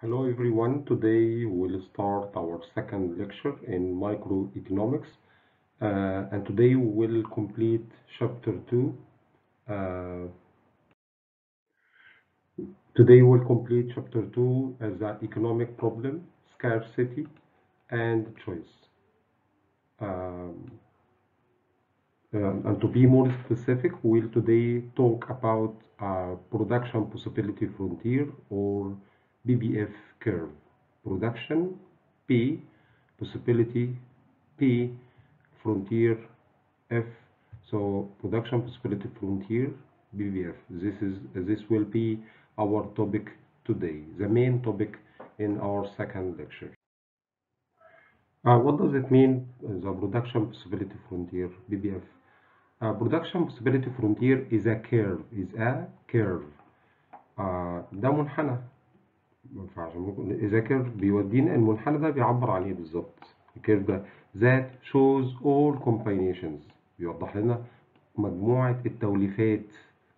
Hello everyone. Today we'll start our second lecture in microeconomics, uh, and today we will complete chapter two. Uh, today we'll complete chapter two as the economic problem, scarcity, and choice. Um, um, and to be more specific, we'll today talk about uh, production possibility frontier or BBF curve. Production P, possibility P, frontier F. So production possibility frontier BBF. This is this will be our topic today, the main topic in our second lecture. Uh, what does it mean, the production possibility frontier BBF? Uh, production possibility frontier is a curve is a curve uh, ده منحنى ما ينفعش ممكن إذا كيرف بيودينا المنحنى ده بيعبر عن ايه بالظبط الكيرف ده that shows all combinations بيوضح لنا مجموعة التوليفات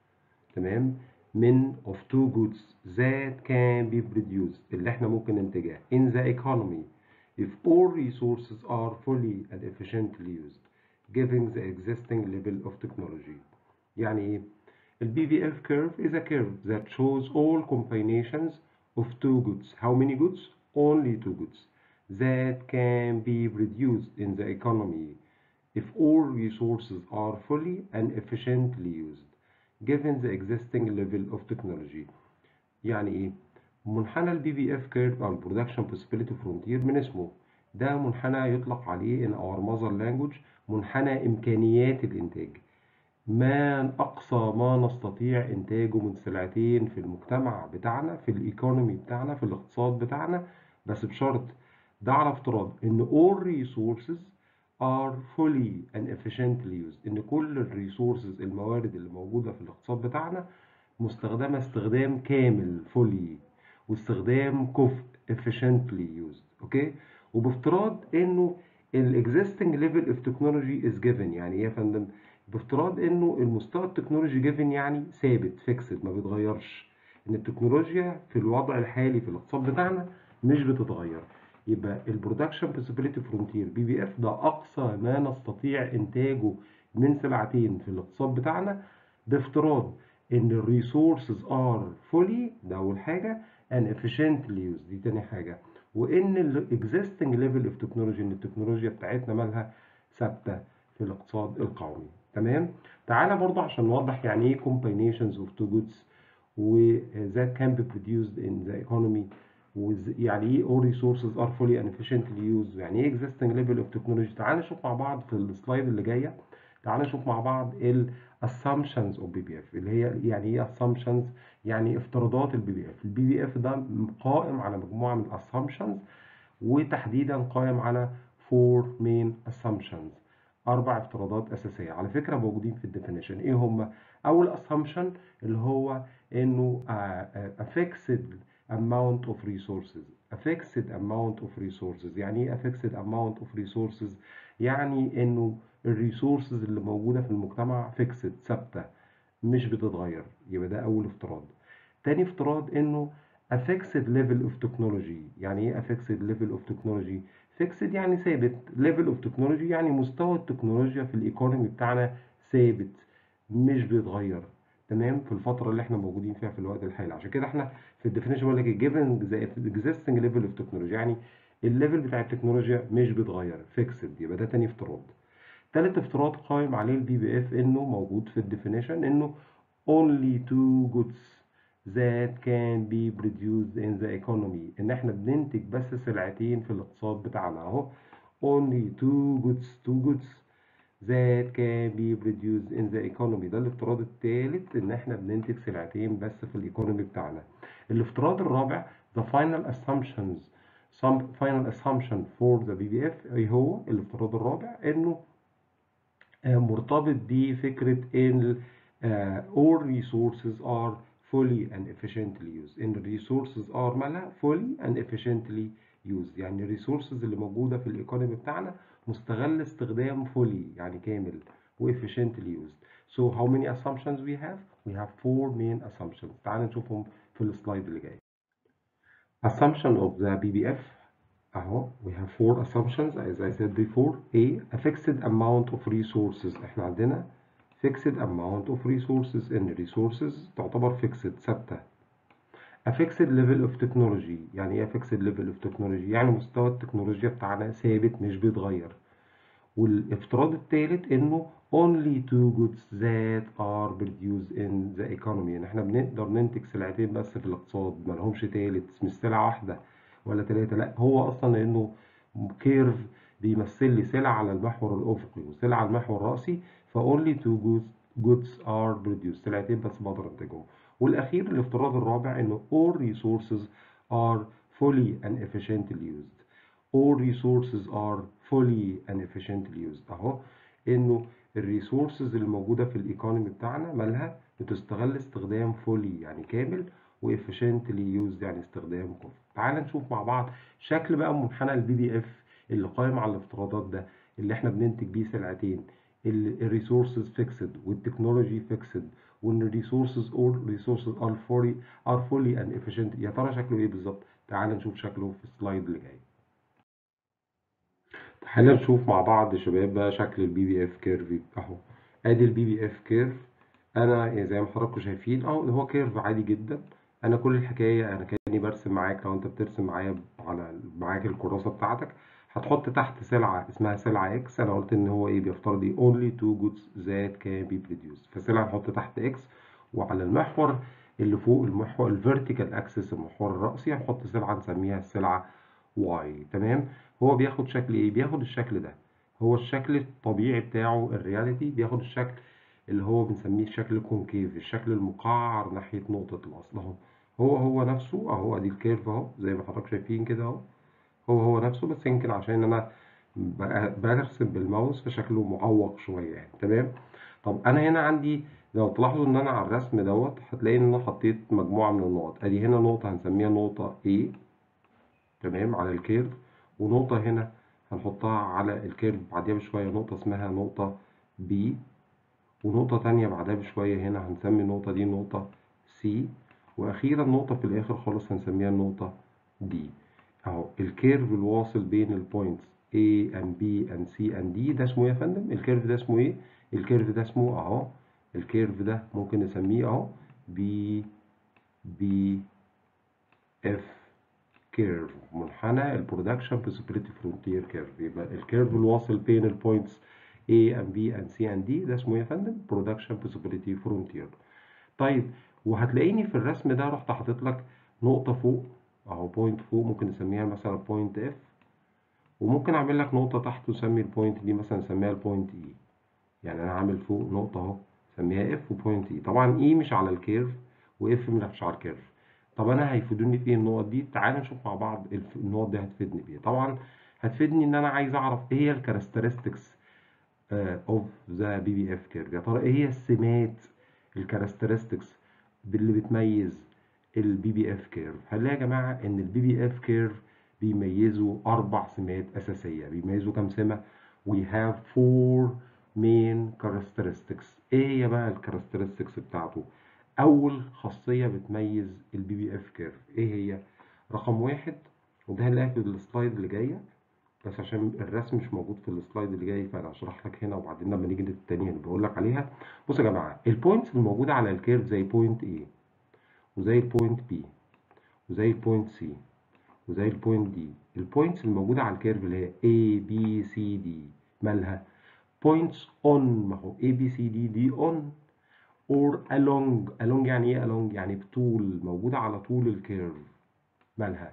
تمام من of two goods that can be produced اللي احنا ممكن ننتجها in the economy if all resources are fully and efficiently used given the existing level of technology يعني ايه ال BBF curve is a curve that shows all combinations of two goods how many goods only two goods that can be produced in the economy if all resources are fully and efficiently used given the existing level of technology يعني ايه منحنى ال BBF curve او ال production possibility frontier من اسمه ده منحنى يطلق عليه in our mother language منحنى إمكانيات الإنتاج ما أقصى ما نستطيع إنتاجه من سلعتين في المجتمع بتاعنا في الإيكونومي بتاعنا في الاقتصاد بتاعنا بس بشرط ده على افتراض إن all resources are fully and efficiently used إن كل الريسورسز الموارد اللي موجودة في الاقتصاد بتاعنا مستخدمة استخدام كامل fully واستخدام كفء efficiently used أوكي وبافتراض إنه ال existing level of technology is given يعني ايه يا فندم بافتراض انه المستوى التكنولوجي given يعني ثابت فيكسد ما بيتغيرش ان التكنولوجيا في الوضع الحالي في الاقتصاد بتاعنا مش بتتغير يبقى البرودكشن possibility frontier بي بي اف ده اقصى ما نستطيع انتاجه من سلعتين في الاقتصاد بتاعنا بافتراض ان الريسورسز ار فولي ده اول حاجه and efficiently used دي تاني حاجه وان ال existing level of technology ان التكنولوجيا بتاعتنا مالها ثابته في الاقتصاد القومي تمام تعالى برضه عشان نوضح يعني ايه combinations of two goods و that can be produced in the economy يعني ايه all resources are fully and efficiently used يعني ايه existing level of technology تعالى نشوف مع بعض في السلايد اللي جايه تعالى نشوف مع بعض ال assumptions of BBF اللي هي يعني ايه assumptions يعني افتراضات البي بي اف البي بي اف ده قائم على مجموعه من assumptions وتحديدا قائم على four main assumptions اربع افتراضات اساسيه على فكره موجودين في الديفينيشن ايه هم اول assumption اللي هو انه a fixed amount of resources a fixed amount of resources يعني ايه a fixed amount of resources يعني انه الريسورسز اللي موجوده في المجتمع فيكسد ثابته مش بتتغير يبقى ده اول افتراض تاني افتراض انه a fixed level of technology يعني ايه a fixed level of technology fixed يعني ثابت level of technology يعني مستوى التكنولوجيا في الايكونومي بتاعنا ثابت مش بيتغير تمام في الفتره اللي احنا موجودين فيها في الوقت الحالي عشان كده احنا في الديفينيشن بيقول لك given the existing level of technology يعني الليفل بتاع التكنولوجيا مش بيتغير فيكسد يبقى ده تاني افتراض تالت افتراض قائم عليه البي بي اف انه موجود في الديفينيشن انه only two goods that can be produced in the economy ان احنا بننتج بس سلعتين في الاقتصاد بتاعنا اهو only two goods two goods that can be produced in the economy ده الافتراض الثالث ان احنا بننتج سلعتين بس في الايكونومي بتاعنا الافتراض الرابع the final assumptions some final assumption for the BBF ايه هو الافتراض الرابع انه مرتبط بفكرة ان all resources are fully and efficiently used ان resources are مالها fully and efficiently used يعني الريسورسز اللي موجودة في الايكونومي بتاعنا مستغل استخدام fully يعني كامل و efficiently used so how many assumptions we have we have four main assumptions تعال نشوفهم في السلايد اللي جاي assumption of the BBF اهو we have four assumptions as I said before A a fixed amount of resources احنا عندنا fixed amount of resources ان resources تعتبر fixed ثابتة a fixed level of technology يعني ايه fixed level of technology يعني مستوى التكنولوجيا بتاعنا ثابت مش بيتغير والافتراض الثالث انه only two goods that are produced in the economy يعني احنا بنقدر ننتج سلعتين بس في الاقتصاد ما لهمش تالت مش سلعة واحدة ولا تلاتة لا هو اصلا انه كيرف بيمثل لي سلعة على المحور الافقي وسلعة على المحور الرأسي ف only two goods, goods are produced سلعتين بس بقدر انتجهم والاخير الافتراض الرابع انه all resources are fully and efficiently used all resources are fully and efficiently used اهو انه الريسورسز اللي موجوده في الايكونومي بتاعنا مالها بتستغل استخدام fully يعني كامل وefficiently used يعني استخدام كفء تعال نشوف مع بعض شكل بقى منحنى البي بي اف اللي قائم على الافتراضات ده اللي احنا بننتج بيه سلعتين الريسورسز فيكسد والتكنولوجي فيكسد وان الريسورسز all resources are fully are fully and efficient يا ترى شكله ايه بالظبط تعال نشوف شكله في السلايد اللي جاي تعال نشوف مع بعض يا شباب بقى شكل البي بي اف كيرف اهو ادي البي بي اف كيرف انا زي ما حضراتكم شايفين اهو هو كيرف عادي جدا انا كل الحكايه انا كاني برسم معاك لو انت بترسم معايا على معاك الكراسه بتاعتك هتحط تحت سلعه اسمها سلعه اكس انا قلت ان هو ايه بيفترض ايه only two goods that can be produced فسلعه نحط تحت اكس وعلى المحور اللي فوق المحور الفيرتيكال اكسس المحور الرأسي هنحط سلعه نسميها السلعه واي تمام هو بياخد شكل ايه بياخد الشكل ده هو الشكل الطبيعي بتاعه الرياليتي بياخد الشكل اللي هو بنسميه الشكل الكونكيف الشكل المقعر ناحيه نقطه الاصل اهو هو هو نفسه اهو ادي الكيرف اهو زي ما حضرتك شايفين كده اهو هو هو نفسه بس يمكن عشان انا برسم بالماوس فشكله معوق شويه يعني تمام طب انا هنا عندي لو تلاحظوا ان انا على الرسم دوت هتلاقي ان انا حطيت مجموعه من النقط ادي هنا نقطه هنسميها نقطه A تمام على الكيرف ونقطة هنا هنحطها على الكيرف بعديها بشوية نقطة اسمها نقطة B ونقطة تانية بعدها بشوية هنا هنسمي النقطة دي نقطة C وأخيرا نقطة في الآخر خالص هنسميها النقطة D أهو الكيرف الواصل بين البوينتس A and B and C and D ده اسمه إيه يا فندم؟ الكيرف ده اسمه إيه؟ الكيرف ده اسمه أهو الكيرف ده ممكن نسميه أهو B B F كيرف منحنى البرودكشن فيزيبيليتي فرونتير كيرف يبقى الكيرف الواصل بين البوينتس A and B and C and D ده اسمه ايه يا فندم؟ برودكشن فيزيبيليتي فرونتير طيب وهتلاقيني في الرسم ده رحت حاطط لك نقطة فوق اهو بوينت فوق ممكن نسميها مثلا بوينت F وممكن اعمل لك نقطة تحت وسمي البوينت دي مثلا نسميها البوينت E يعني انا عامل فوق نقطة اهو سميها F وبوينت E طبعا E مش على الكيرف وF مش على الكيرف طب انا هيفيدوني في ايه النقط دي تعال نشوف مع بعض النقط دي هتفيدني بايه طبعا هتفيدني ان انا عايز اعرف ايه هي الكاركترستكس اوف ذا بي بي اف كيرف يا ترى ايه هي السمات الكاركترستكس اللي بتميز البي بي اف كيرف هنلاقي يا جماعه ان البي بي اف كيرف بيميزوا اربع سمات اساسيه بيميزوا كام سمه we have four main characteristics ايه هي بقى الكاركترستكس بتاعته اول خاصيه بتميز البي بي اف كيرف ايه هي رقم واحد وده هنلاقيه في السلايد اللي جايه بس عشان الرسم مش موجود في السلايد اللي جاي فانا هشرح لك هنا وبعدين لما نيجي للتانية اللي بقول لك عليها بصوا يا جماعه البوينتس الموجوده على الكيرف زي بوينت A وزي البوينت B وزي البوينت C وزي البوينت D البوينتس الموجوده على الكيرف اللي هي A B C D مالها بوينتس اون ما هو A B C D دي اون or along along يعني ايه along يعني بطول موجودة على طول الكيرف مالها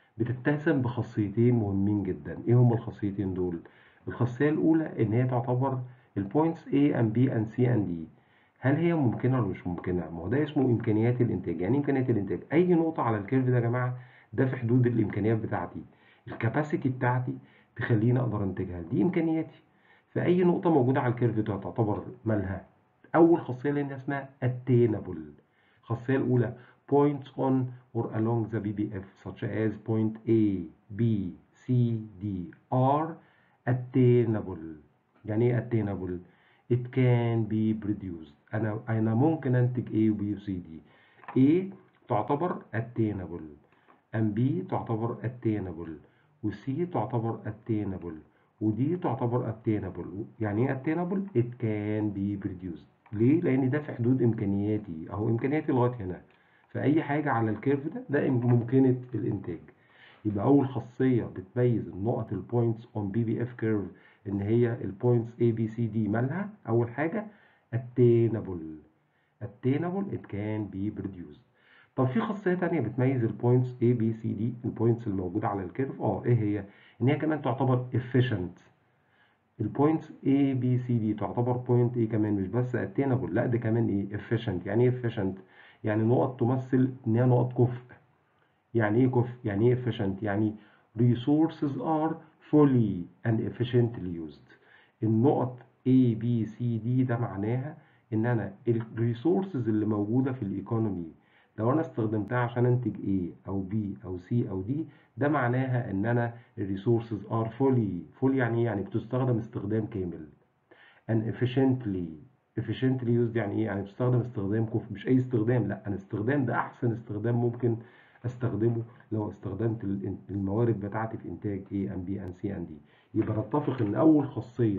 بتتسم بخاصيتين مهمين جدا ايه هما الخاصيتين دول الخاصية الأولى إن هي تعتبر البوينتس A and B and C and D هل هي ممكنة ولا مش ممكنة؟ ما هو ده اسمه إمكانيات الإنتاج، يعني إمكانيات الإنتاج؟ أي نقطة على الكيرف ده يا جماعة ده في حدود الإمكانيات بتاعتي، الكباسيتي بتاعتي تخليني أقدر أنتجها، دي إمكانياتي. فأي نقطة موجودة على الكيرف ده تعتبر مالها؟ أول خاصية لأن اسمها attainable. الخاصية الأولى points on or along the BBF such as point A, B, C, D are attainable. يعني إيه attainable؟ It can be produced. أنا أنا ممكن أنتج A و B و C D. A تعتبر attainable. and B تعتبر attainable و C تعتبر attainable ودي تعتبر attainable يعني ايه attainable it can be produced ليه لان ده في حدود امكانياتي اهو امكانياتي لغايه هنا فاي حاجه على الكيرف ده ده ممكنه الانتاج يبقى اول خاصيه بتميز النقط البوينتس اون بي بي اف كيرف ان هي البوينتس A B C D مالها اول حاجه attainable attainable it can be produced طب في خاصيه تانية بتميز البوينتس A B C D البوينتس الموجوده على الكيرف اه ايه هي ان هي كمان تعتبر efficient البوينتس A B C D تعتبر بوينت ايه كمان مش بس attainable لا ده كمان ايه efficient يعني ايه efficient يعني نقط تمثل ان هي نقط كفء يعني ايه كفء يعني ايه efficient يعني resources are fully and efficiently used النقط A B C D ده معناها ان انا الريسورسز اللي موجوده في الايكونومي لو انا استخدمتها عشان انتج A او B او C او D ده معناها ان انا الريسورسز ار فولي فولي يعني ايه يعني بتستخدم استخدام كامل and efficiently efficiently used يعني ايه يعني بتستخدم استخدام كفء مش اي استخدام لا انا استخدام ده احسن استخدام ممكن استخدمه لو استخدمت الموارد بتاعتي في انتاج A and B and C and D يبقى نتفق ان اول خاصيه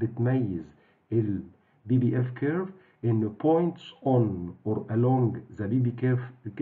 بتميز ال BBF curve ان points on or along the BB curve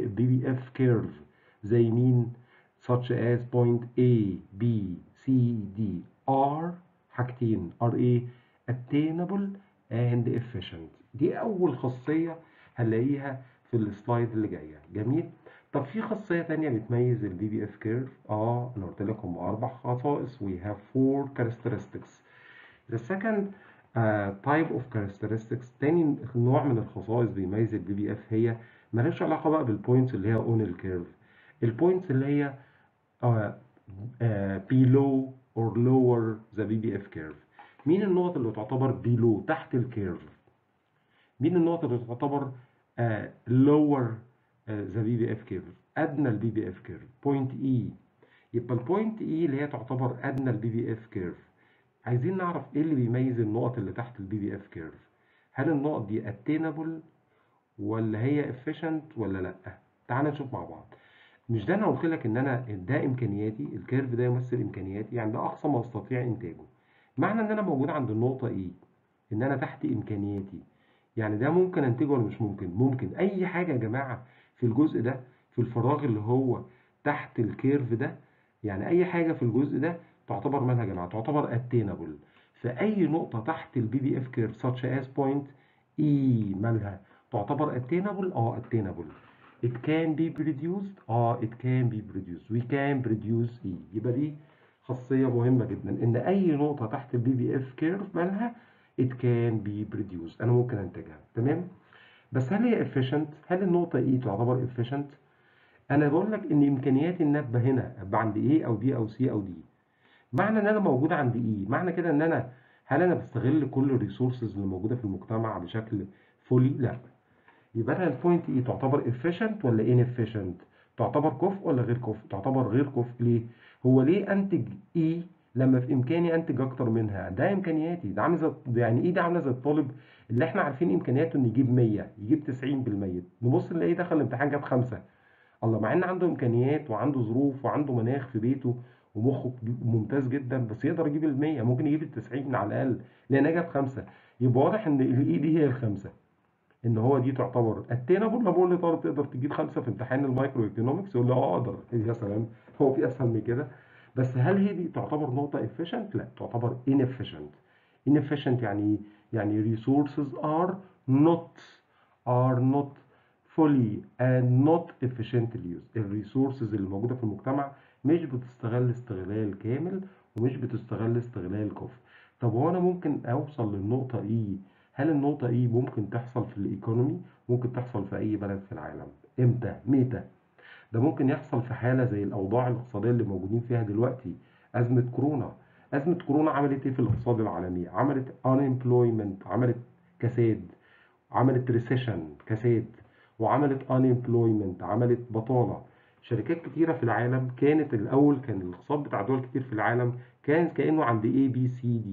BBF curve زي مين such as point A, B, C, D are حاجتين are ايه attainable and efficient دي أول خاصية هنلاقيها في السلايد اللي جاية جميل طب في خاصية تانية بتميز ال BBF curve اه أنا قلت لك هم أربع خصائص we have four characteristics the second uh, type of characteristics تاني نوع من الخصائص بيميز ال BBF هي مالهاش علاقة بقى بالبوينتس اللي هي on الكيرف البوينتس اللي هي uh, uh, below or lower the BBF curve مين النقط اللي تعتبر below تحت الكيرف مين النقط اللي تعتبر uh, lower uh, the BBF curve أدنى ال BBF curve point E يبقى البوينت E اللي هي تعتبر أدنى ال BBF curve عايزين نعرف إيه اللي بيميز النقط اللي تحت ال BBF curve هل النقط دي attainable ولا هي efficient ولا لأ تعال نشوف مع بعض مش ده انا قلت لك ان انا ده امكانياتي الكيرف ده يمثل امكانياتي يعني ده اقصى ما استطيع انتاجه معنى ان انا موجود عند النقطه ايه ان انا تحت امكانياتي يعني ده ممكن انتجه ولا مش ممكن ممكن اي حاجه يا جماعه في الجزء ده في الفراغ اللي هو تحت الكيرف ده يعني اي حاجه في الجزء ده تعتبر مالها يا جماعه تعتبر اتينابل فاي نقطه تحت البي بي اف كيرف such as point اي مالها تعتبر اتينابل اه اتينابل it can be produced اه it can be produced we can produce E يبقى دي خاصية مهمة جدا ان اي نقطة تحت البي بي اف كيرف مالها it can be produced انا ممكن انتجها تمام بس هل هي efficient هل النقطة E تعتبر efficient انا بقول لك ان امكانياتي الناتجة هنا ابقى عند A او B او C او D معنى ان انا موجود عند E معنى كده ان انا هل انا بستغل كل الريسورسز اللي موجودة في المجتمع بشكل فولي لا يبقى انا البوينت اي تعتبر efficient ولا inefficient تعتبر كفء ولا غير كفء تعتبر غير كفء ليه هو ليه انتج اي لما في امكاني انتج اكتر منها ده امكانياتي ده عامل زي يعني ايه ده عامله زي الطالب اللي احنا عارفين امكانياته انه يجيب 100 يجيب 90% نبص نلاقيه دخل الامتحان جاب 5 الله مع ان عنده امكانيات وعنده ظروف وعنده مناخ في بيته ومخه ممتاز جدا بس يقدر يجيب ال 100 ممكن يجيب ال 90 على الاقل لان جاب 5 يبقى واضح ان الاي دي هي الخمسه ان هو دي تعتبر اتينابل لما بقول لطالب تقدر تجيب خمسه في امتحان المايكرو ايكونومكس يقول لي اه اقدر يا سلام هو في اسهل من كده بس هل هي دي تعتبر نقطه efficient؟ لا تعتبر inefficient inefficient يعني يعني resources are not are not fully and not efficiently used الريسورسز اللي موجوده في المجتمع مش بتستغل استغلال كامل ومش بتستغل استغلال كفء طب هو انا ممكن اوصل للنقطه ايه هل النقطة إيه ممكن تحصل في الإيكونومي؟ ممكن تحصل في أي بلد في العالم. إمتى؟ متى؟ ده ممكن يحصل في حالة زي الأوضاع الاقتصادية اللي موجودين فيها دلوقتي، أزمة كورونا. أزمة كورونا عملت إيه في الاقتصاد العالمي؟ عملت unemployment، عملت كساد، عملت ريسيشن كساد، وعملت unemployment، عملت بطالة. شركات كتيرة في العالم كانت الأول كان الاقتصاد بتاع دول كتير في العالم كان كأنه عند A B C D.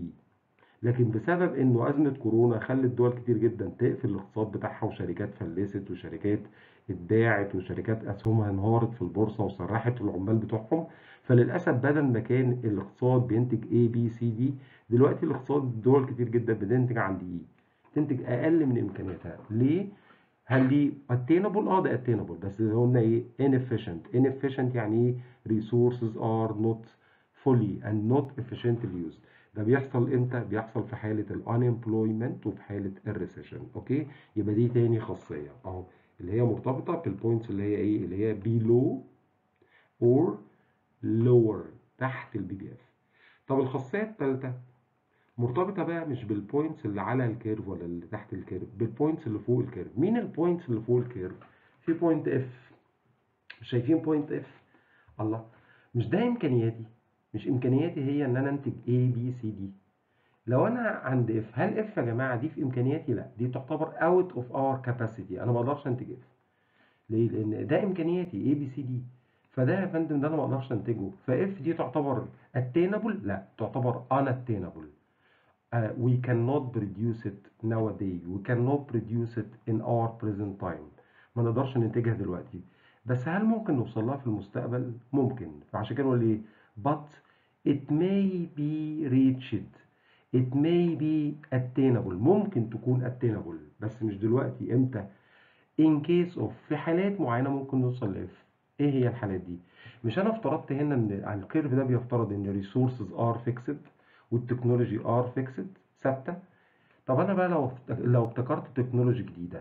لكن بسبب انه ازمه كورونا خلت دول كتير جدا تقفل الاقتصاد بتاعها وشركات فلست وشركات اتباعت وشركات اسهمها انهارت في البورصه وسرحت العمال بتوعهم فللاسف بدل ما كان الاقتصاد بينتج A B C D دلوقتي الاقتصاد دول كتير جدا بتنتج عند E تنتج اقل من امكانياتها ليه؟ هل دي attainable؟ اه ده attainable بس قلنا ايه inefficient inefficient يعني ايه resources are not fully and not efficiently used ده بيحصل امتى؟ بيحصل في حالة ال unemployment وفي حالة الريسيشن اوكي؟ يبقى دي تاني خاصية اهو اللي هي مرتبطة بالبوينتس اللي هي ايه؟ اللي هي below or lower تحت البي بي اف طب الخاصية الثالثة مرتبطة بقى مش بالبوينتس اللي على الكيرف ولا اللي تحت الكيرف بالبوينتس اللي فوق الكيرف مين البوينتس اللي فوق الكيرف في بوينت اف شايفين بوينت اف الله مش ده امكانياتي مش امكانياتي هي ان انا انتج A B C D لو انا عند اف هل اف يا جماعه دي في امكانياتي لا دي تعتبر اوت اوف اور كاباسيتي انا ما اقدرش انتج اف ليه لان ده امكانياتي A B C D فده يا فندم ده انا ما اقدرش انتجه فاف دي تعتبر attainable لا تعتبر unattainable uh, we cannot produce it nowadays we cannot produce it in our present time ما نقدرش ننتجها دلوقتي بس هل ممكن نوصل لها في المستقبل ممكن فعشان كده نقول ايه but it may be reached it may be attainable ممكن تكون attainable بس مش دلوقتي امتى in case of في حالات معينة ممكن نوصل لاف ايه هي الحالات دي مش انا افترضت هنا ان على الكيرف ده بيفترض ان resources are fixed والتكنولوجي ار فيكسد ثابته طب انا بقى لو لو ابتكرت تكنولوجي جديده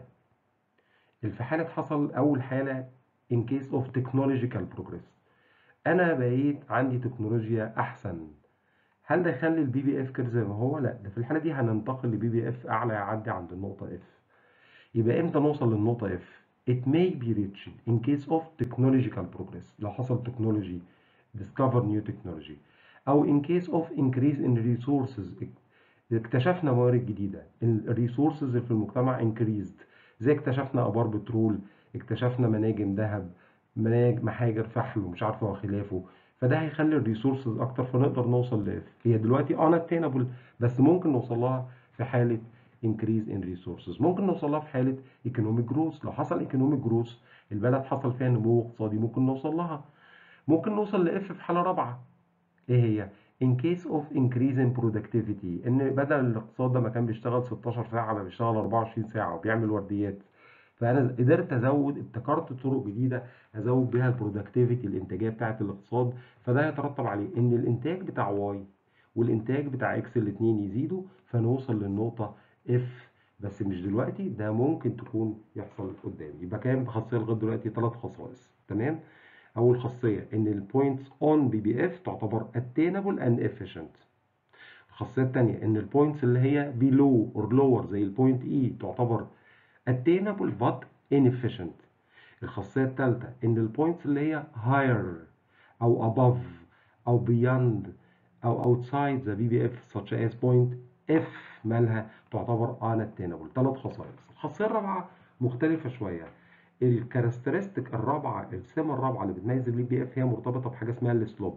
في حاله حصل اول حاله in case of technological progress انا بقيت عندي تكنولوجيا احسن هل ده يخلي البي بي اف كده زي ما هو لا ده في الحاله دي هننتقل لبي بي اف اعلى يعدي عند النقطه اف يبقى امتى نوصل للنقطه اف it may be reached in case of technological progress لو حصل تكنولوجي discover new technology او in case of increase in resources اكتشفنا موارد جديده الريسورسز في المجتمع increased زي اكتشفنا ابار بترول اكتشفنا مناجم ذهب مناج محاجر فحم ومش عارفه وخلافه فده هيخلي الريسورسز اكتر فنقدر نوصل ل هي دلوقتي unattainable بس ممكن نوصل لها في حاله increase in resources ممكن نوصل لها في حاله economic growth لو حصل economic growth البلد حصل فيها نمو اقتصادي ممكن نوصل لها ممكن نوصل لاف في حاله رابعه ايه هي in case of increase in productivity ان بدل الاقتصاد ده ما كان بيشتغل 16 ساعه بقى بيشتغل 24 ساعه وبيعمل ورديات فانا قدرت ازود ابتكرت طرق جديده ازود بيها البرودكتيفيتي الانتاجيه بتاعه الاقتصاد فده يترتب عليه ان الانتاج بتاع واي والانتاج بتاع اكس الاثنين يزيدوا فنوصل للنقطه اف بس مش دلوقتي ده ممكن تكون يحصل قدام يبقى كام خاصيه لغايه دلوقتي ثلاث خصائص تمام اول خاصيه ان البوينتس اون بي بي اف تعتبر attainable and efficient الخاصيه الثانيه ان البوينتس اللي هي below or lower زي البوينت اي تعتبر attainable but inefficient الخاصيه الثالثه ان البوينتس اللي هي higher او above او beyond او outside the BBF such as point F مالها تعتبر unattainable ثلاث خصائص الخاصيه الرابعه مختلفه شويه الكاركترستيك الرابعه السمه الرابعه اللي بتميز البي بي اف هي مرتبطه بحاجه اسمها السلوب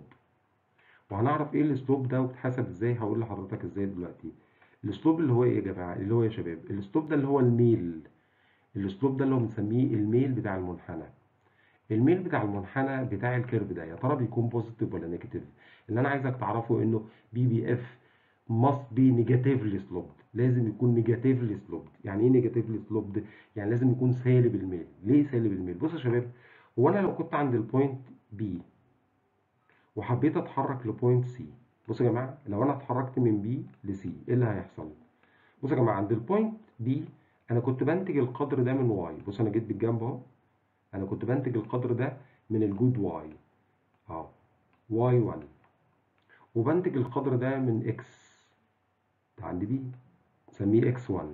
وهنعرف ايه السلوب ده وبتحسب ازاي هقول لحضرتك ازاي دلوقتي السلوب اللي هو ايه يا جماعه اللي هو يا شباب السلوب ده اللي هو الميل السلوب ده اللي هو بنسميه الميل بتاع المنحنى الميل بتاع المنحنى بتاع الكيرف ده يا ترى بيكون بوزيتيف ولا نيجاتيف اللي انا عايزك تعرفه انه بي بي اف must be negatively sloped لازم يكون negatively sloped يعني ايه negatively sloped يعني لازم يكون سالب الميل ليه سالب الميل بصوا يا شباب هو انا لو كنت عند البوينت بي وحبيت اتحرك لبوينت سي بصوا يا جماعه لو انا اتحركت من بي لسي ايه اللي هيحصل بصوا يا جماعه عند البوينت بي انا كنت بنتج القدر ده من واي بص انا جيت بالجنب اهو انا كنت بنتج القدر ده من الجود واي اهو واي 1 وبنتج القدر ده من اكس ده عند بي نسميه اكس 1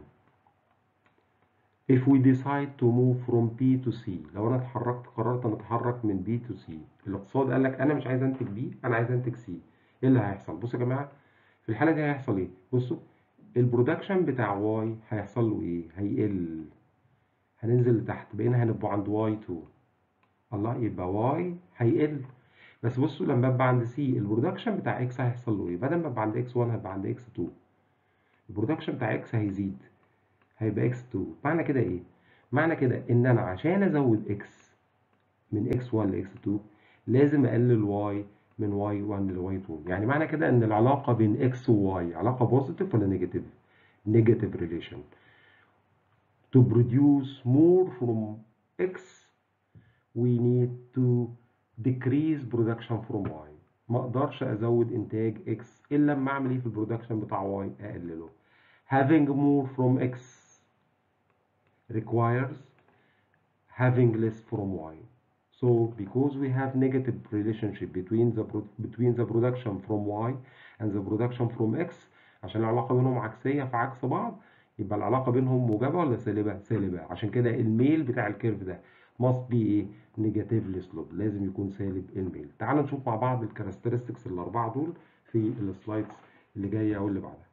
if we decide to move from B to C لو انا اتحركت قررت ان اتحرك من B to C الاقتصاد قال لك انا مش عايز انتج B انا عايز انتج C ايه اللي هيحصل بصوا يا جماعه في الحاله دي هيحصل ايه بصوا البرودكشن بتاع واي هيحصل له ايه هيقل هننزل لتحت بقينا هنبقى عند واي 2 الله يبقى واي هيقل بس بصوا لما ابقى عند سي البرودكشن بتاع اكس هيحصل له ايه بدل ما ابقى عند اكس 1 هبقى عند اكس 2 البرودكشن بتاع اكس هيزيد هيبقى اكس 2 معنى كده ايه معنى كده ان انا عشان ازود اكس من اكس 1 لاكس 2 لازم اقلل واي من واي 1 لواي 2 يعني معنى كده ان العلاقه بين اكس وواي علاقه بوزيتيف ولا نيجاتيف نيجاتيف ريليشن to produce more from x we need to decrease production from y ما اقدرش ازود انتاج x الا لما اعمل ايه في البرودكشن بتاع y اقلله having more from x requires having less from y so because we have negative relationship between the between the production from y and the production from x عشان العلاقه بينهم عكسيه في عكس بعض يبقى العلاقه بينهم موجبه ولا سالبه سالبه عشان كده الميل بتاع الكيرف ده must be ايه نيجاتيفلي سلوب لازم يكون سالب الميل تعال نشوف مع بعض الكاركترستكس الاربعه دول في السلايدز اللي جايه او اللي بعدها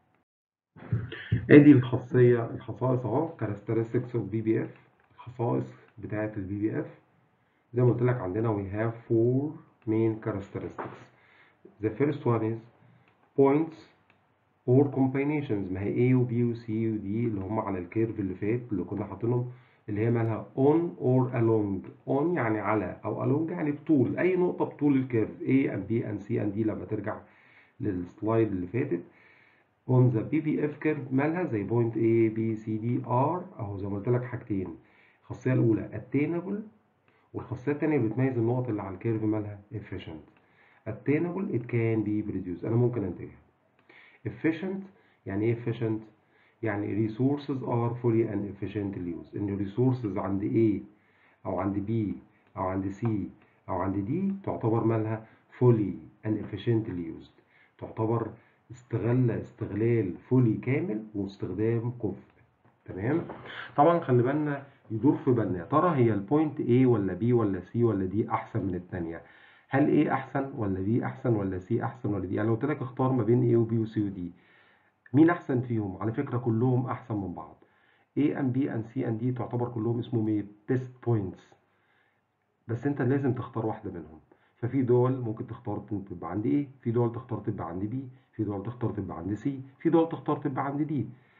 ادي الخاصيه الخصائص اهو كاركترستكس اوف بي بي اف الخصائص بتاعه البي بي اف زي ما قلت لك عندنا we have four main characteristics the first one is points or combinations ما هي A و B و C و D اللي هم على الكيرف اللي فات اللي كنا حاطينهم اللي هي مالها on or along on يعني على أو along يعني بطول أي نقطة بطول الكيرف A and B and C and D لما ترجع للسلايد اللي فاتت on the BBF curve مالها زي point A B C D R أهو زي ما قلت لك حاجتين الخاصية الأولى attainable والخاصية التانية اللي بتميز النقط اللي على الكيرف مالها efficient attainable it can be produced أنا ممكن أنتجها efficient يعني ايه efficient يعني resources are fully and efficiently used ان resources عند A او عند B او عند C او عند D تعتبر مالها fully and efficiently used تعتبر استغل استغلال fully كامل واستخدام كفء تمام طبعا خلي بالنا يدور في بالنا يا ترى هي البوينت A ولا B ولا C ولا D احسن من الثانيه هل A أحسن ولا B أحسن ولا C أحسن ولا D؟ يعني لو قلت لك اختار ما بين A و B و C و D مين أحسن فيهم؟ على فكرة كلهم أحسن من بعض. A and B and C and D تعتبر كلهم اسمهم إيه؟ test points. بس أنت لازم تختار واحدة منهم. ففي دول ممكن تختار تبقى عند A، في دول تختار تبقى عند B، في دول تختار تبقى عند C، في دول تختار تبقى عند D.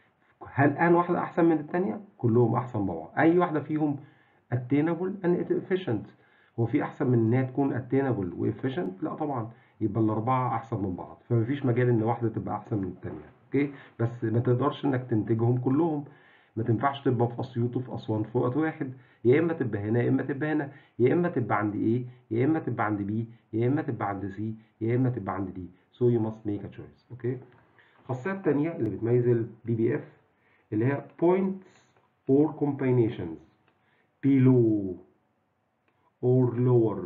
هل أنا واحدة أحسن من التانية؟ كلهم أحسن من بعض. أي واحدة فيهم attainable and efficient. هو في احسن من انها تكون اتينابل وافيشنت لا طبعا يبقى الاربعه احسن من بعض فمفيش مجال ان واحده تبقى احسن من الثانيه اوكي بس ما تقدرش انك تنتجهم كلهم ما تنفعش تبقى في اسيوط وفي اسوان في وقت واحد يا اما تبقى هنا يا اما تبقى هنا يا اما تبقى عند ايه يا اما تبقى عند بي يا اما تبقى عند سي يا اما تبقى عند دي سو يو ماست ميك ا تشويس اوكي الخاصيه الثانيه اللي بتميز البي بي اف اللي هي points or combinations below or lower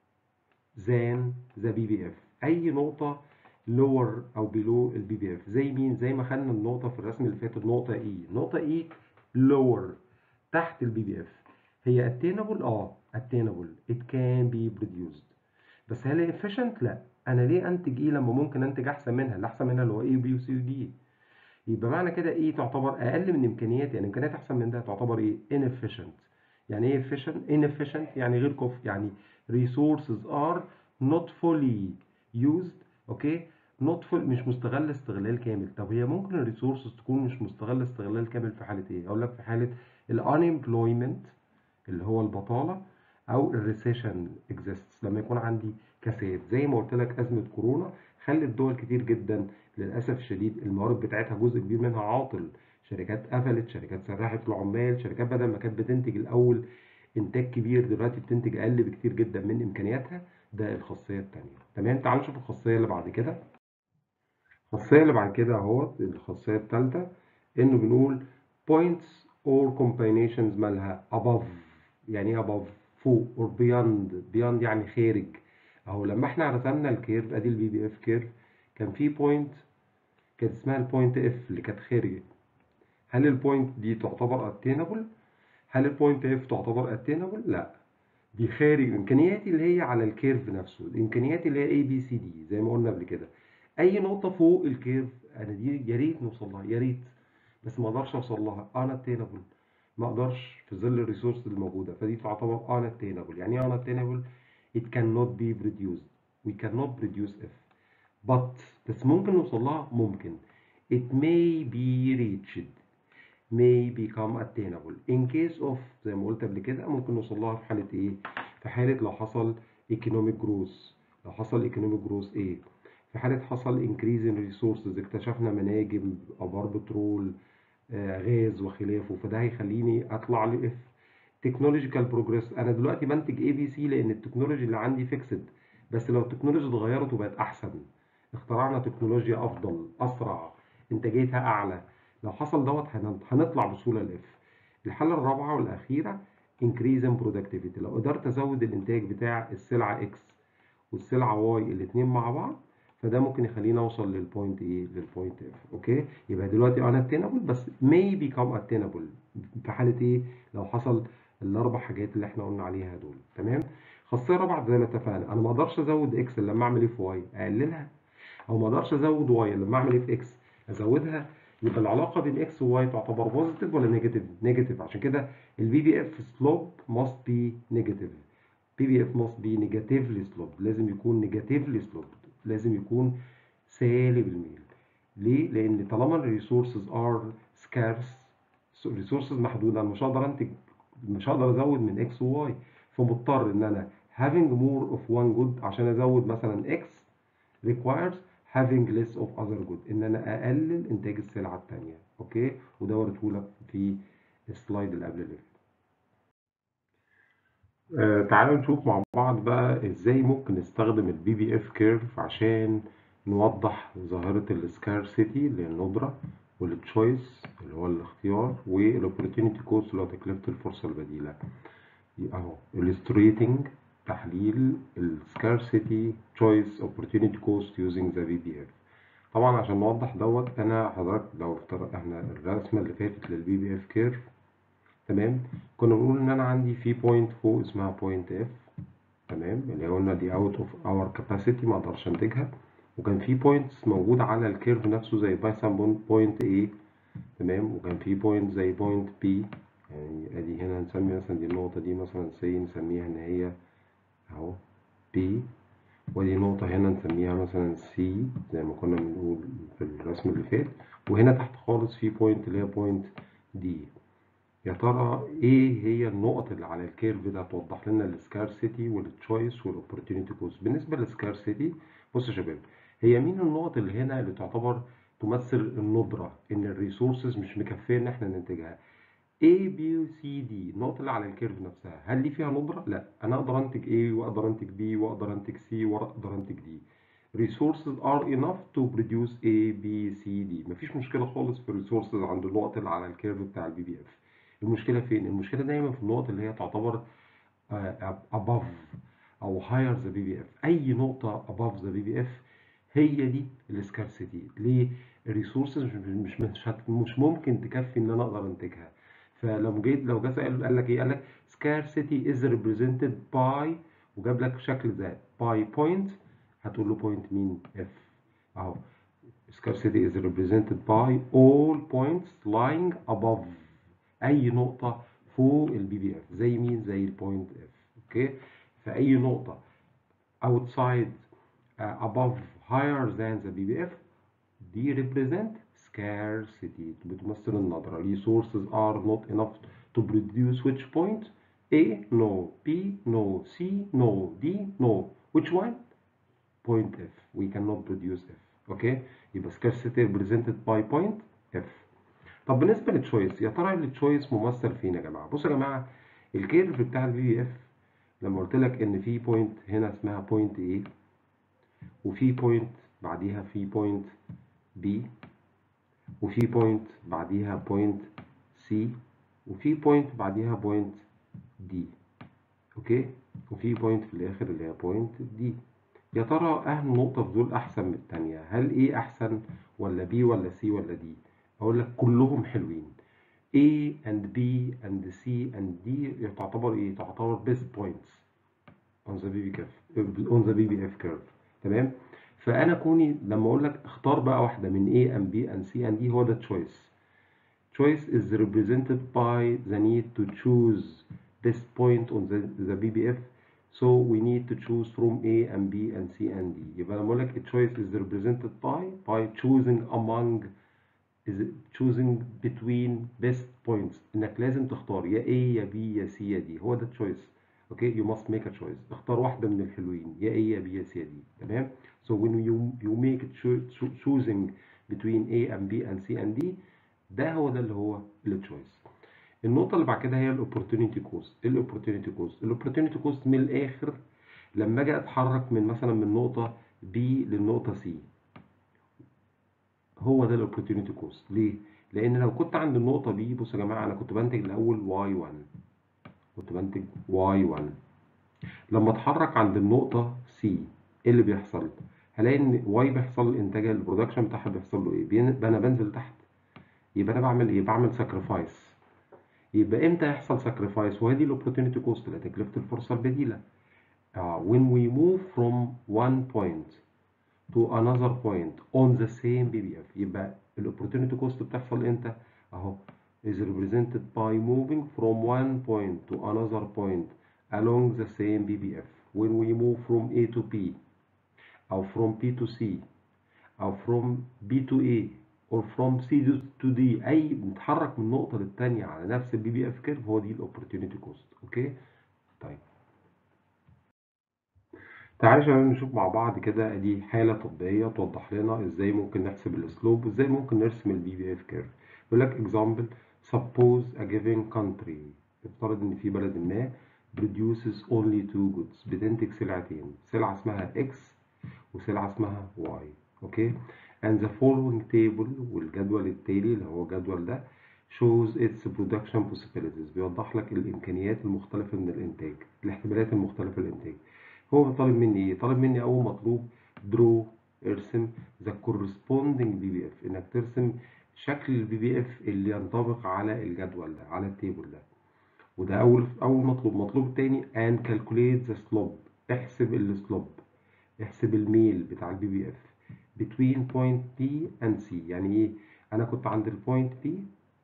than the BBF أي نقطة lower أو below ال BBF زي مين؟ زي ما خدنا النقطة في الرسم اللي فات النقطة E نقطة E lower تحت ال BBF هي attainable؟ اه attainable it can be produced بس هل هي efficient؟ لا أنا ليه أنتج E لما ممكن أنتج أحسن منها؟ اللي أحسن منها اللي هو A و B و C و D يبقى معنى كده E تعتبر أقل من إمكانيات يعني إمكانيات أحسن من ده تعتبر إيه؟ inefficient يعني ايه efficient inefficient يعني غير كفء يعني resources are not fully used اوكي not full مش مستغل استغلال كامل طب هي ممكن الريسورسز تكون مش مستغل استغلال كامل في حاله ايه اقول لك في حاله ال unemployment اللي هو البطاله او الريسيشن exists لما يكون عندي كساد زي ما قلت لك ازمه كورونا خلت دول كتير جدا للاسف الشديد الموارد بتاعتها جزء كبير منها عاطل شركات قفلت شركات سرحت العمال شركات بدل ما كانت بتنتج الاول انتاج كبير دلوقتي بتنتج اقل بكتير جدا من امكانياتها ده الخاصيه الثانيه تمام تعال نشوف الخاصيه اللي بعد كده الخاصيه اللي بعد كده اهوت الخاصيه الثالثه انه بنقول points or combinations مالها above يعني ايه above فوق or beyond beyond يعني خارج اهو لما احنا رسمنا الكيرف ادي البي بي اف كيرف كان في بوينت كانت اسمها البوينت اف اللي كانت خارجه هل البوينت دي تعتبر اتينابل هل البوينت اف تعتبر اتينابل لا دي خارج امكانياتي اللي هي على الكيرف نفسه الامكانيات اللي هي اي بي سي دي زي ما قلنا قبل كده اي نقطه فوق الكيرف انا دي يا ريت نوصل لها يا ريت بس ما اقدرش اوصل لها انا اتينابل ما اقدرش في ظل الريسورس الموجوده فدي تعتبر انا اتينابل يعني ايه انا اتينابل it cannot be produced we cannot produce if but بس ممكن نوصل لها ممكن it may be reached may become attainable in case of زي ما قلت قبل كده ممكن نوصل لها في حالة ايه في حالة لو حصل economic growth لو حصل economic growth ايه في حالة حصل increase in resources اكتشفنا مناجم ابار بترول آه، غاز وخلافه فده هيخليني اطلع لاف تكنولوجيكال بروجريس انا دلوقتي بنتج اي بي سي لان التكنولوجي اللي عندي فيكسد بس لو التكنولوجي اتغيرت وبقت احسن اخترعنا تكنولوجيا افضل اسرع انتاجيتها اعلى لو حصل دوت هن- هنطلع بسهوله لاف الحاله الرابعه والاخيره increase in productivity لو قدرت ازود الانتاج بتاع السلعه اكس والسلعه واي الاثنين مع بعض فده ممكن يخليني اوصل للبوينت ايه للبوينت اف اوكي يبقى دلوقتي انا attainable بس may become attainable في حاله ايه لو حصل الاربع حاجات اللي احنا قلنا عليها دول تمام خاصيه رابعه زي ما اتفقنا انا ما اقدرش ازود اكس لما اعمل ايه في واي اقللها او ما اقدرش ازود واي لما اعمل ايه في اكس ازودها يبقى العلاقه بين اكس وواي تعتبر بوزيتيف ولا نيجاتيف نيجاتيف عشان كده البي بي اف سلوب must be negative بي بي اف must be negatively sloped لازم يكون negatively sloped لازم يكون سالب الميل ليه؟ لأن طالما الريسورسز ار سكارس ريسورسز محدودة أنا مش هقدر أنتج مش هقدر أزود من اكس وواي فمضطر إن أنا having more of one good عشان أزود مثلا x requires having less of other good إن أنا أقلل إنتاج السلعة التانية أوكي وده وريتهولك في السلايد اللي قبل اللي فات. آه، تعالوا نشوف مع بعض بقى ازاي ممكن نستخدم البي بي اف كيرف عشان نوضح ظاهرة السكارسيتي اللي هي الندرة والتشويس اللي هو الاختيار والاوبورتيونيتي كوست اللي هو تكلفة الفرصة البديلة اهو illustrating تحليل السكارسيتي تشويس opportunity cost using the BBF طبعا عشان نوضح دوت انا حضرتك لو افترض احنا الرسمة اللي فاتت للبي بي اف كيرف تمام كنا بنقول ان انا عندي في بوينت فوق اسمها بوينت اف تمام اللي قلنا دي اوت اوف اور كاباسيتي ما اقدرش انتجها وكان في بوينتس موجوده على الكيرف نفسه زي مثلا بوينت A تمام وكان في بوينت زي بوينت B يعني ادي هنا نسمي مثلا دي النقطه دي مثلا سي نسميها ان هي اهو B ودي نقطة هنا نسميها مثلا C زي ما كنا بنقول في الرسم اللي فات وهنا تحت خالص في بوينت اللي هي بوينت D يا ترى ايه هي النقط اللي على الكيرف ده توضح لنا السكارسيتي والتشويس والاوبورتيونيتي كوست بالنسبه للسكارسيتي بص يا شباب هي مين النقط اللي هنا اللي تعتبر تمثل الندره ان الريسورسز مش مكفيه ان احنا ننتجها A B و C D النقط اللي على الكيرف نفسها هل دي فيها ندره لا انا اقدر انتج A واقدر انتج B واقدر انتج C واقدر انتج D resources are enough to produce A B C D مفيش مشكله خالص في الريسورسز عند النقط اللي على الكيرف بتاع البي بي اف المشكلة فين؟ المشكلة دايما في النقط اللي هي تعتبر آه، above أو higher the BBF أي نقطة above the BBF هي دي السكارسيتي ليه؟ الريسورسز مش مش مش, هت- مش ممكن تكفي إن أنا أقدر أنتجها فلو جيت لو جه سأل قال لك إيه؟ قال لك scarcity is represented by وجاب لك شكل زي by point هتقول له point مين؟ F أهو scarcity is represented by all points lying above اي نقطه فوق البي بي اف زي مين زي البوينت اف اوكي فاي نقطه outside uh, above higher than the BBF دي represent scarcity بتمثل النظرة resources are not enough to produce which point A no B no C no D no which one point F we cannot produce F اوكي يبقى scarcity represented by point F طب بالنسبه للتشويس يا ترى التشويس ممثل فين يا جماعه بصوا يا جماعه الكيرف بتاع البي بي اف لما قلت لك ان في بوينت هنا اسمها بوينت A وفي بوينت بعديها في بوينت B وفي بوينت بعديها بوينت C وفي بوينت بعديها بوينت D اوكي وفي بوينت في الاخر اللي هي بوينت D يا ترى اهم نقطة في دول احسن من التانية هل ايه احسن ولا B ولا C ولا D اقول لك كلهم حلوين A and B and C and D تعتبر ايه تعتبر best points on the BB curve on the BBF curve تمام فانا كوني لما اقول لك اختار بقى واحده من A and B and C and D هو ده choice choice is represented by the need to choose best point on the, the BBF so we need to choose from A and B and C and D يبقى لما اقول لك choice is represented by by choosing among is choosing between best points انك لازم تختار يا A يا B يا C يا D هو ده choice اوكي you must make a choice اختار واحدة من الحلوين يا A يا B يا C يا D تمام so when you you make cho- cho- choosing between A and B and C and D ده هو ده اللي هو التشويس النقطة اللي بعد كده هي الاوبورتونيتي كوست ايه الاوبورتونيتي كوست الاوبورتونيتي كوست من الاخر لما اجي اتحرك من مثلا من نقطة B للنقطة C هو ده الاوبورتونيتي كوست ليه؟ لان لو كنت عند النقطة B بصوا يا جماعة انا كنت بنتج الاول Y1 كنت بنتج Y1 لما اتحرك عند النقطة C ايه اللي بيحصل؟ هلاقي ان Y بيحصل انتاج البرودكشن بتاعها بيحصل له ايه؟ بين- انا بنزل تحت يبقى انا بعمل ايه؟ بعمل ساكريفايس يبقى امتى يحصل ساكريفايس؟ وهي دي الاوبورتونيتي كوست اللي هي تكلفة الفرصة البديلة. Uh, when we move from one point to another point on the same BBF يبقى الاوبورتونيتي كوست بتحصل امتى؟ اهو is represented by moving from one point to another point along the same BBF when we move from A to B أو from B to C أو from B to A or from C to D أي بنتحرك من نقطة للتانية على نفس البي بي اف كيرف هو دي الاوبورتونيتي كوست أوكي؟ طيب تعالى شباب نشوف مع بعض كده دي حالة تطبيقية توضح لنا ازاي ممكن نحسب السلوب وازاي ممكن نرسم البي بي اف كيرف يقول لك example suppose a given country افترض ان في بلد ما produces only two goods بتنتج سلعتين سلعة اسمها X وسلعة اسمها Y اوكي and the following table والجدول التالي اللي هو الجدول ده shows its production possibilities بيوضح لك الامكانيات المختلفة من الانتاج الاحتمالات المختلفة للانتاج هو طالب مني ايه؟ طالب مني اول مطلوب درو ارسم ذا corresponding بي بي اف انك ترسم شكل البي بي اف اللي ينطبق على الجدول ده على التيبل ده وده اول اول مطلوب مطلوب التاني and calculate the slope احسب السلوب احسب الميل بتاع البي بي اف between point B and C يعني ايه انا كنت عند البوينت B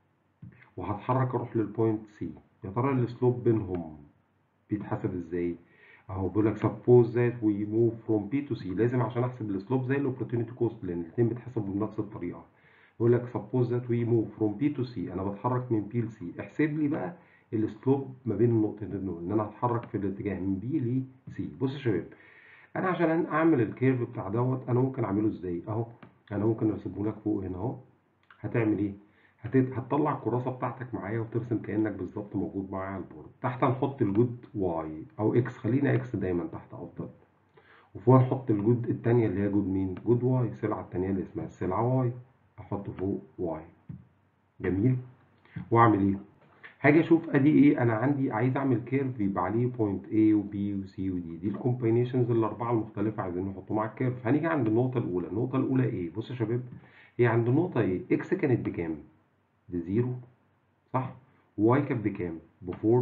وهتحرك اروح للبوينت C يا ترى السلوب بينهم بيتحسب ازاي اهو بيقول لك suppose that we move from B to C لازم عشان احسب السلوب زي الاوبورتونيتي كوست لان الاثنين بيتحسبوا بنفس الطريقه بيقول لك suppose that we move from B to C انا بتحرك من B ل C احسب لي بقى السلوب ما بين النقطتين دول ان انا هتحرك في الاتجاه من B ل C بص يا شباب انا عشان اعمل الكيرف بتاع دوت انا ممكن اعمله ازاي اهو انا ممكن ارسمه لك فوق هنا اهو هتعمل ايه هت... هتطلع الكراسه بتاعتك معايا وترسم كانك بالظبط موجود معايا على البورد تحت هنحط الجود واي او اكس خلينا اكس دايما تحت افضل وفوق نحط الجود التانية اللي هي جود مين جود واي السلعه التانية اللي اسمها السلعه واي احط فوق واي جميل واعمل ايه هاجي اشوف ادي ايه انا عندي عايز اعمل كيرف يبقى عليه بوينت A وB وC ودي دي الكومبينيشنز الاربعه المختلفه عايزين نحطهم على الكيرف هنيجي عند النقطه الاولى النقطه الاولى ايه بصوا يا شباب هي عند النقطه ايه اكس كانت بكام بزيرو صح واي كانت بكام ب 40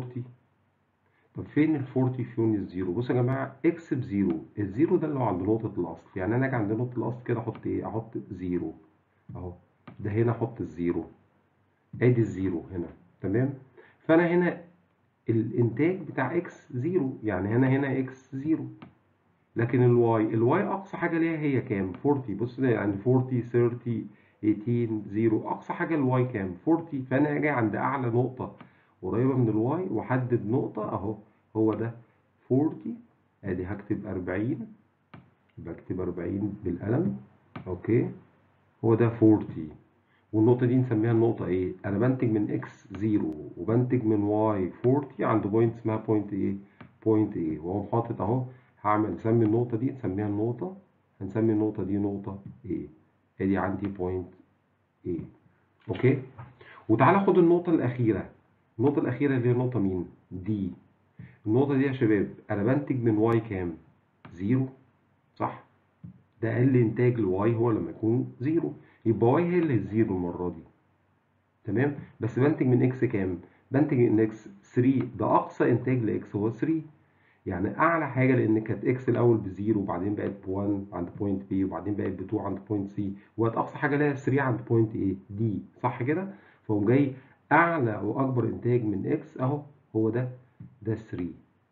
طب فين ال 40 فين الزيرو بصوا يا جماعه اكس بزيرو الزيرو ده اللي هو عند نقطه الاصل يعني انا اجي عند نقطه الاصل كده احط ايه احط زيرو اهو ده هنا احط الزيرو ادي الزيرو هنا تمام فانا هنا الانتاج بتاع اكس زيرو يعني هنا هنا اكس زيرو لكن الواي الواي اقصى حاجه ليها هي كام 40 بص ده يعني 40 30 18 0 اقصى حاجه الواي كام 40 فانا اجي عند اعلى نقطه قريبه من الواي واحدد نقطه اهو هو ده 40 ادي هكتب 40 بكتب 40 بالقلم اوكي هو ده 40 والنقطة دي نسميها النقطة ايه؟ أنا بنتج من اكس زيرو وبنتج من واي 40 عند بوينت اسمها بوينت ايه؟ بوينت ايه وأقوم حاطط أهو هعمل نسمي النقطة دي نسميها النقطة هنسمي النقطة دي نقطة ايه؟ ادي عندي بوينت ايه اوكي؟ وتعالى خد النقطة الأخيرة النقطة الأخيرة اللي هي نقطة مين؟ دي النقطة دي يا شباب أنا بنتج من واي كام؟ زيرو صح؟ ده أقل إنتاج لواي هو لما يكون زيرو يبقى واي هي اللي الزيرو المرة دي تمام بس بنتج من اكس كام بنتج من اكس 3 ده اقصى انتاج لاكس هو 3 يعني اعلى حاجه لان كانت اكس الاول بزيرو وبعدين بقت ب1 عند بوينت بي وبعدين بقت ب2 عند بوينت سي وبقت اقصى حاجه لها 3 عند بوينت ايه دي صح كده فقوم جاي اعلى واكبر انتاج من اكس اهو هو ده ده 3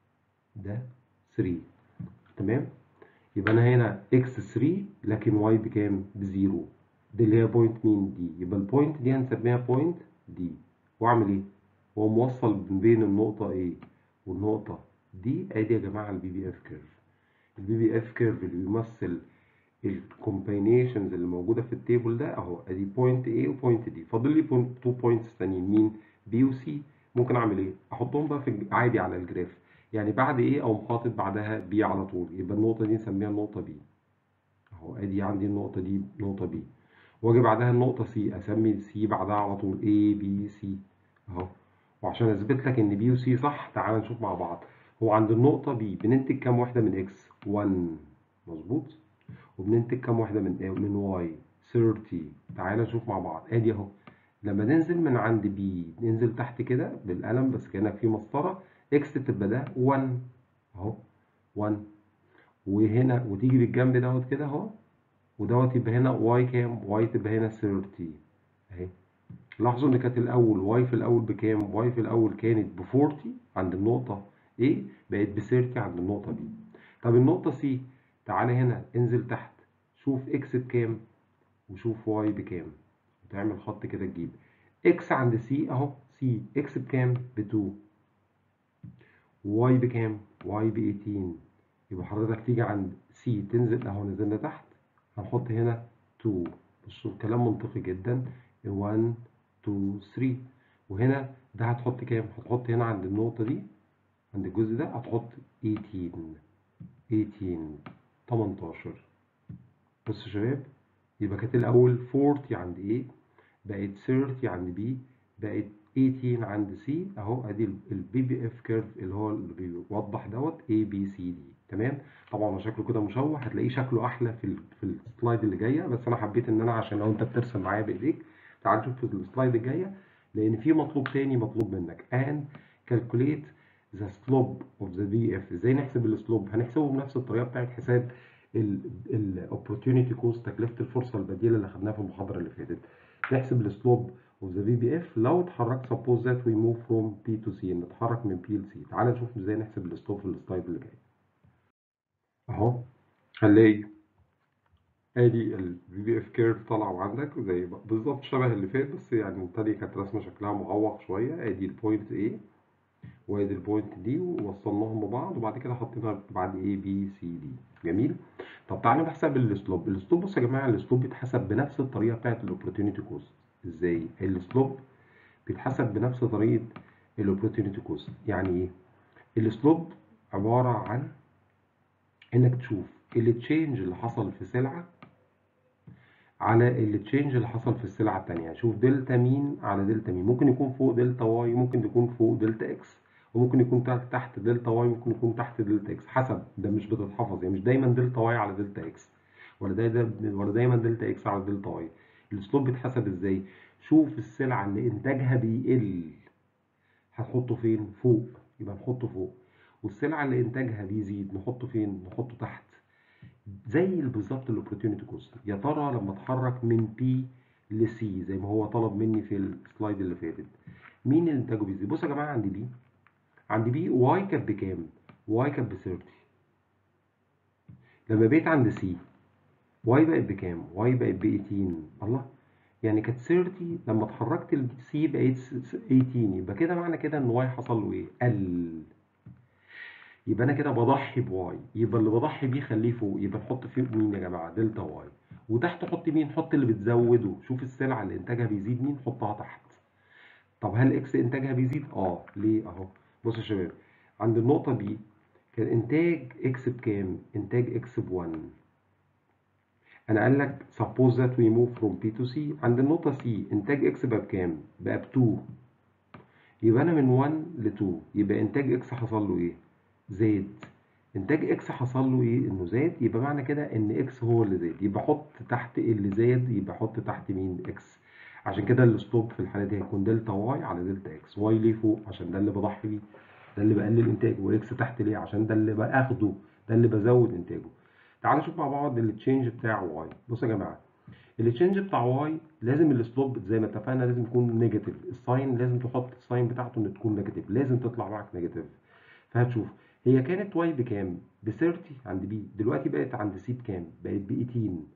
ده 3 تمام يبقى انا هنا اكس 3 لكن واي بكام بزيرو دي اللي هي بوينت مين دي يبقى البوينت دي هنسميها بوينت دي واعمل ايه هو موصل بين النقطة A والنقطة دي ادي يا جماعة البي بي اف كيرف البي بي اف كيرف اللي بيمثل الكومباينيشنز اللي موجودة في التيبل ده اهو ادي بوينت A وبوينت دي فاضل لي بوينت 2 بوينتس تانيين مين B و C ممكن اعمل ايه احطهم بقى في عادي على الجراف يعني بعد A او حاطط بعدها B على طول يبقى النقطة دي نسميها النقطة B اهو ادي عندي النقطة دي نقطة B واجي بعدها النقطة C اسمي C بعدها على طول A B C اهو وعشان اثبت لك ان B و C صح تعال نشوف مع بعض هو عند النقطة B بننتج كام واحدة من X 1 مظبوط وبننتج كام واحدة من من Y 30 تعال نشوف مع بعض ادي اهو لما ننزل من عند B ننزل تحت كده بالقلم بس كأنك في مسطرة X تبقى ده 1 اهو 1 وهنا وتيجي بالجنب دوت كده اهو ودوت يبقى هنا واي كام؟ واي تبقى هنا 30 اهي لاحظوا ان كانت الاول واي في الاول بكام؟ واي في الاول كانت ب 40 عند النقطة A بقت ب 30 عند النقطة B طب النقطة C تعالى هنا انزل تحت شوف اكس بكام وشوف واي بكام وتعمل خط كده تجيب اكس عند C اهو C اكس بكام؟ ب 2 واي بكام؟ واي ب 18 يبقى حضرتك تيجي عند C تنزل اهو نزلنا تحت هنحط هنا 2 بصوا الكلام منطقي جدا 1 2 3 وهنا ده هتحط كام؟ هتحط هنا عند النقطة دي عند الجزء ده هتحط 18 18 18 بصوا يا شباب يبقى كانت الأول 40 عند A بقت 30 عند B بقت 18 عند C أهو أدي البي بي اف كيرف اللي هو اللي بيوضح دوت A B C D تمام طبعا هو شكله كده مشوه هتلاقيه شكله احلى في ال في السلايد اللي جايه بس انا حبيت ان انا عشان لو انت بترسم معايا بايديك تعال نشوف في السلايد الجايه لان في مطلوب تاني مطلوب منك and calculate the slope of the VF ازاي نحسب السلوب هنحسبه بنفس الطريقه بتاعت حساب ال opportunity cost تكلفه الفرصه البديله اللي خدناها في المحاضره اللي فاتت نحسب السلوب of the VBF لو اتحركت suppose that we move from P to C نتحرك من P ل C تعال نشوف ازاي نحسب السلوب في السلايد اللي جاي اهو هنلاقي ادي الفي بي اف كيرف طالعه عندك زي بالظبط شبه اللي فات بس يعني التانية كانت رسمه شكلها معوق شويه ادي البوينت A وادي البوينت دي ووصلناهم ببعض وبعد كده حطينا بعد A B C D جميل طب تعالى نحسب السلوب السلوب بصوا يا جماعه السلوب بيتحسب بنفس الطريقه بتاعت الاوبورتيونيتي كوست ازاي السلوب بيتحسب بنفس طريقه الاوبورتيونيتي كوست يعني ايه السلوب عباره عن انك تشوف التشينج اللي حصل في سلعة على التشينج اللي حصل في السلعة التانية شوف دلتا مين على دلتا مين ممكن يكون فوق دلتا واي ممكن يكون فوق دلتا اكس وممكن يكون تحت دلتا واي ممكن يكون تحت دلتا اكس حسب ده مش بتتحفظ يعني مش دايما دلتا واي على دلتا اكس ولا دايما ولا دايما دلتا اكس على دلتا واي الاسلوب بيتحسب ازاي شوف السلعة اللي انتاجها بيقل هتحطه فين فوق يبقى نحطه فوق والسلعة اللي إنتاجها بيزيد نحطه فين؟ نحطه تحت. زي بالظبط الأوبورتيونيتي كوست، يا ترى لما أتحرك من بي لسي زي ما هو طلب مني في السلايد اللي فاتت. مين اللي إنتاجه بيزيد؟ بصوا يا جماعة عند بي عند بي واي كانت بكام؟ واي كانت ب 30. لما بقيت عند سي واي بقت بكام؟ واي بقت ب 18 الله يعني كانت 30 لما اتحركت لسي بقيت 18 يبقى كده معنى كده ان واي حصل له ايه؟ قل يبقى انا كده بضحي بواي يبقى اللي بضحي بيه خليه فوق يبقى نحط فيه مين يا جماعه دلتا واي وتحت حط مين حط اللي بتزوده شوف السلعه اللي انتاجها بيزيد مين حطها تحت طب هل اكس انتاجها بيزيد اه ليه اهو بصوا يا شباب عند النقطه بي كان انتاج اكس بكام انتاج اكس ب 1 انا قال لك suppose that we move from P to C عند النقطه C انتاج اكس بقى بكام بقى ب 2 يبقى انا من 1 ل 2 يبقى انتاج اكس حصل له ايه زاد انتاج اكس حصل له ايه انه زاد يبقى معنى كده ان اكس هو اللي زاد يبقى حط تحت اللي زاد يبقى حط تحت مين اكس عشان كده الاسلوب في الحاله دي هيكون دلتا واي على دلتا اكس واي ليه فوق عشان ده اللي بضحي بيه ده اللي بقلل انتاجه واكس تحت ليه عشان ده اللي باخده ده اللي بزود انتاجه تعالوا نشوف مع بعض التشينج بتاع واي بصوا يا جماعه التشينج بتاع واي لازم السلوب زي ما اتفقنا لازم يكون نيجاتيف الساين لازم تحط الساين بتاعته ان تكون نيجاتيف لازم تطلع معاك نيجاتيف فهتشوف هي كانت واي بكام؟ ب 30 عند بي دلوقتي بقت عند سي بكام؟ بقت ب 18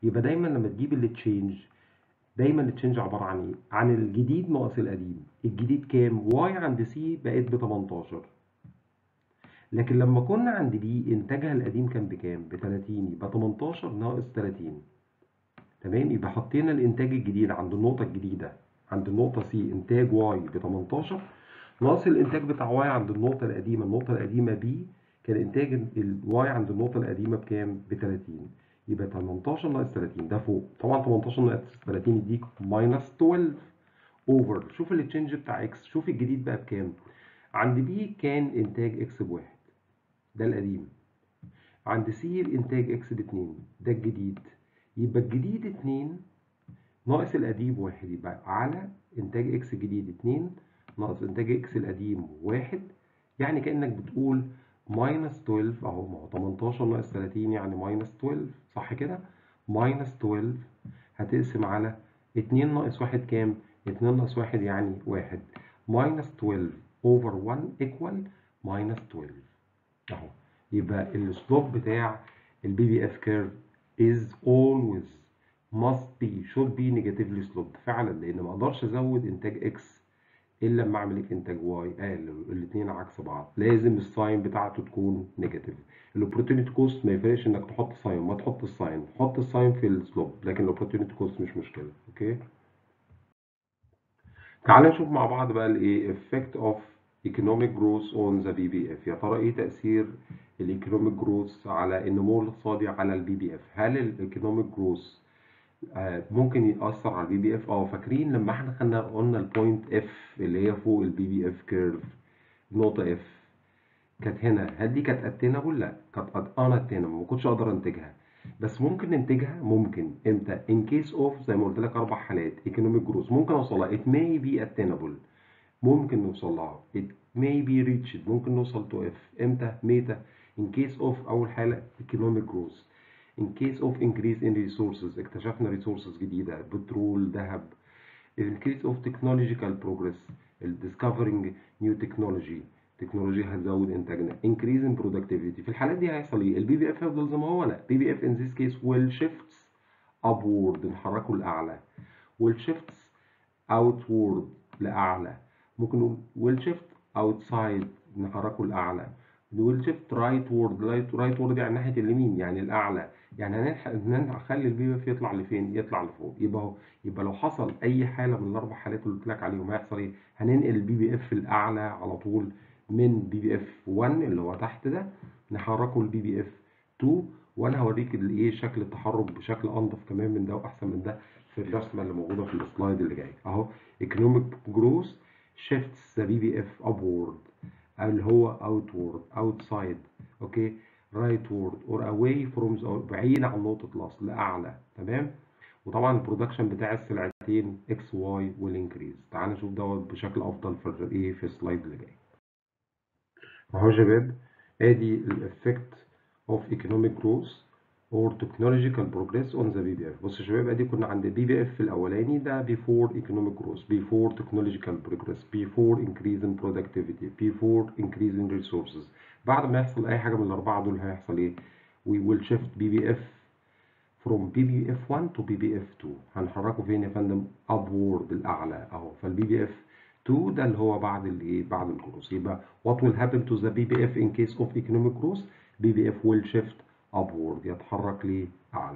يبقى دايما لما تجيب التشينج دايما التشينج عباره عن ايه عن الجديد ناقص القديم الجديد كام واي عند سي بقت ب 18 لكن لما كنا عند بي انتاجها القديم كان بكام ب 30 يبقى 18 ناقص 30 تمام يبقى حطينا الانتاج الجديد عند النقطه الجديده عند النقطه سي انتاج واي ب 18 ناقص الانتاج بتاع واي عند النقطه القديمه النقطه القديمه بي كان انتاج الواي عند النقطه القديمه بكام ب 30 يبقى 18 ناقص 30 ده فوق طبعا 18 ناقص 30 يديك ماينس 12 اوفر شوف التشينج بتاع اكس شوف الجديد بقى بكام عند بي كان انتاج اكس بواحد ده القديم عند سي الانتاج اكس باتنين ده الجديد يبقى الجديد اتنين ناقص القديم واحد يبقى على انتاج اكس جديد اتنين ناقص انتاج اكس القديم واحد يعني كأنك بتقول ماينس 12 اهو ما هو 18 ناقص 30 يعني ماينس 12 صح كده؟ ماينس 12 هتقسم على 2 ناقص 1 كام؟ 2 ناقص 1 يعني 1 ماينس 12 اوفر 1 ايكوال ماينس 12 اهو يبقى السلوب بتاع البي بي اف كيرف is always must be should be negatively sloped فعلا لان ما اقدرش ازود انتاج اكس الا لما اعمل انتاج واي اقل الاثنين عكس بعض لازم الساين بتاعته تكون نيجاتيف الاوبورتونيتي كوست ما يفرقش انك تحط ساين ما تحط الساين حط الساين في السلوب لكن الاوبورتونيتي كوست مش مشكله اوكي تعال نشوف مع بعض بقى الايه effect of economic growth on the BBF يا ترى ايه تأثير الايكونوميك جروث على النمو الاقتصادي على البي بي اف هل الايكونوميك جروث ممكن يأثر على البي بي اف اه فاكرين لما احنا خدنا قلنا البوينت اف اللي هي فوق البي بي اف كيرف نقطة اف كانت هنا هل دي كانت اتينابل لا كانت انا اتينابل ما كنتش اقدر انتجها بس ممكن ننتجها ممكن امتى ان كيس اوف زي ما قلت لك اربع حالات ايكونوميك جروث ممكن اوصلها it may be attainable ممكن نوصل لها it may be reached ممكن نوصل to if امتى متى in case of اول حاله economic growth in case of increase in resources اكتشفنا resources جديده بترول ذهب in case of technological progress discovering new technology تكنولوجيا هتزود انتاجنا increase in productivity في الحالات دي هيحصل ايه البي بي اف هيفضل زي ما هو لا بي بي اف in this case will shifts upward نحركه لاعلى will shifts outward لاعلى ممكن نقول will shift outside نحركه لاعلى will shift rightward rightward يعني ناحيه اليمين يعني الاعلى يعني هنخلي البي بي اف يطلع لفين يطلع لفوق يبقى هو يبقى لو حصل اي حاله من الاربع حالات اللي قلت لك عليهم هيحصل ايه هننقل البي بي اف الاعلى على طول من بي بي اف 1 اللي هو تحت ده نحركه لبي بي اف 2 وانا هوريك الايه شكل التحرك بشكل انضف كمان من ده واحسن من ده في الرسمه اللي موجوده في السلايد اللي جاي اهو economic growth shifts the BBF upward اللي هو outward outside اوكي rightward or away from the بعيد عن نقطه الاصل لاعلى تمام وطبعا البرودكشن بتاع السلعتين اكس واي والانكريز تعال نشوف دوت بشكل افضل في الايه في السلايد اللي جاي اهو يا شباب ادي الافكت اوف ايكونوميك جروث or technological progress on the BBF بص يا شباب ادي كنا عند البي بي اف الاولاني ده before economic growth before technological progress before increase in productivity before increase in resources بعد ما يحصل اي حاجه من الاربعه دول هيحصل ايه we will shift BBF from BBF1 to BBF2 هنحركه فين يا فندم upward الاعلى اهو فالبي بي اف 2 ده اللي هو بعد الايه بعد الجروث يبقى what will happen to the BBF in case of economic growth BBF will shift upward يتحرك لأعلى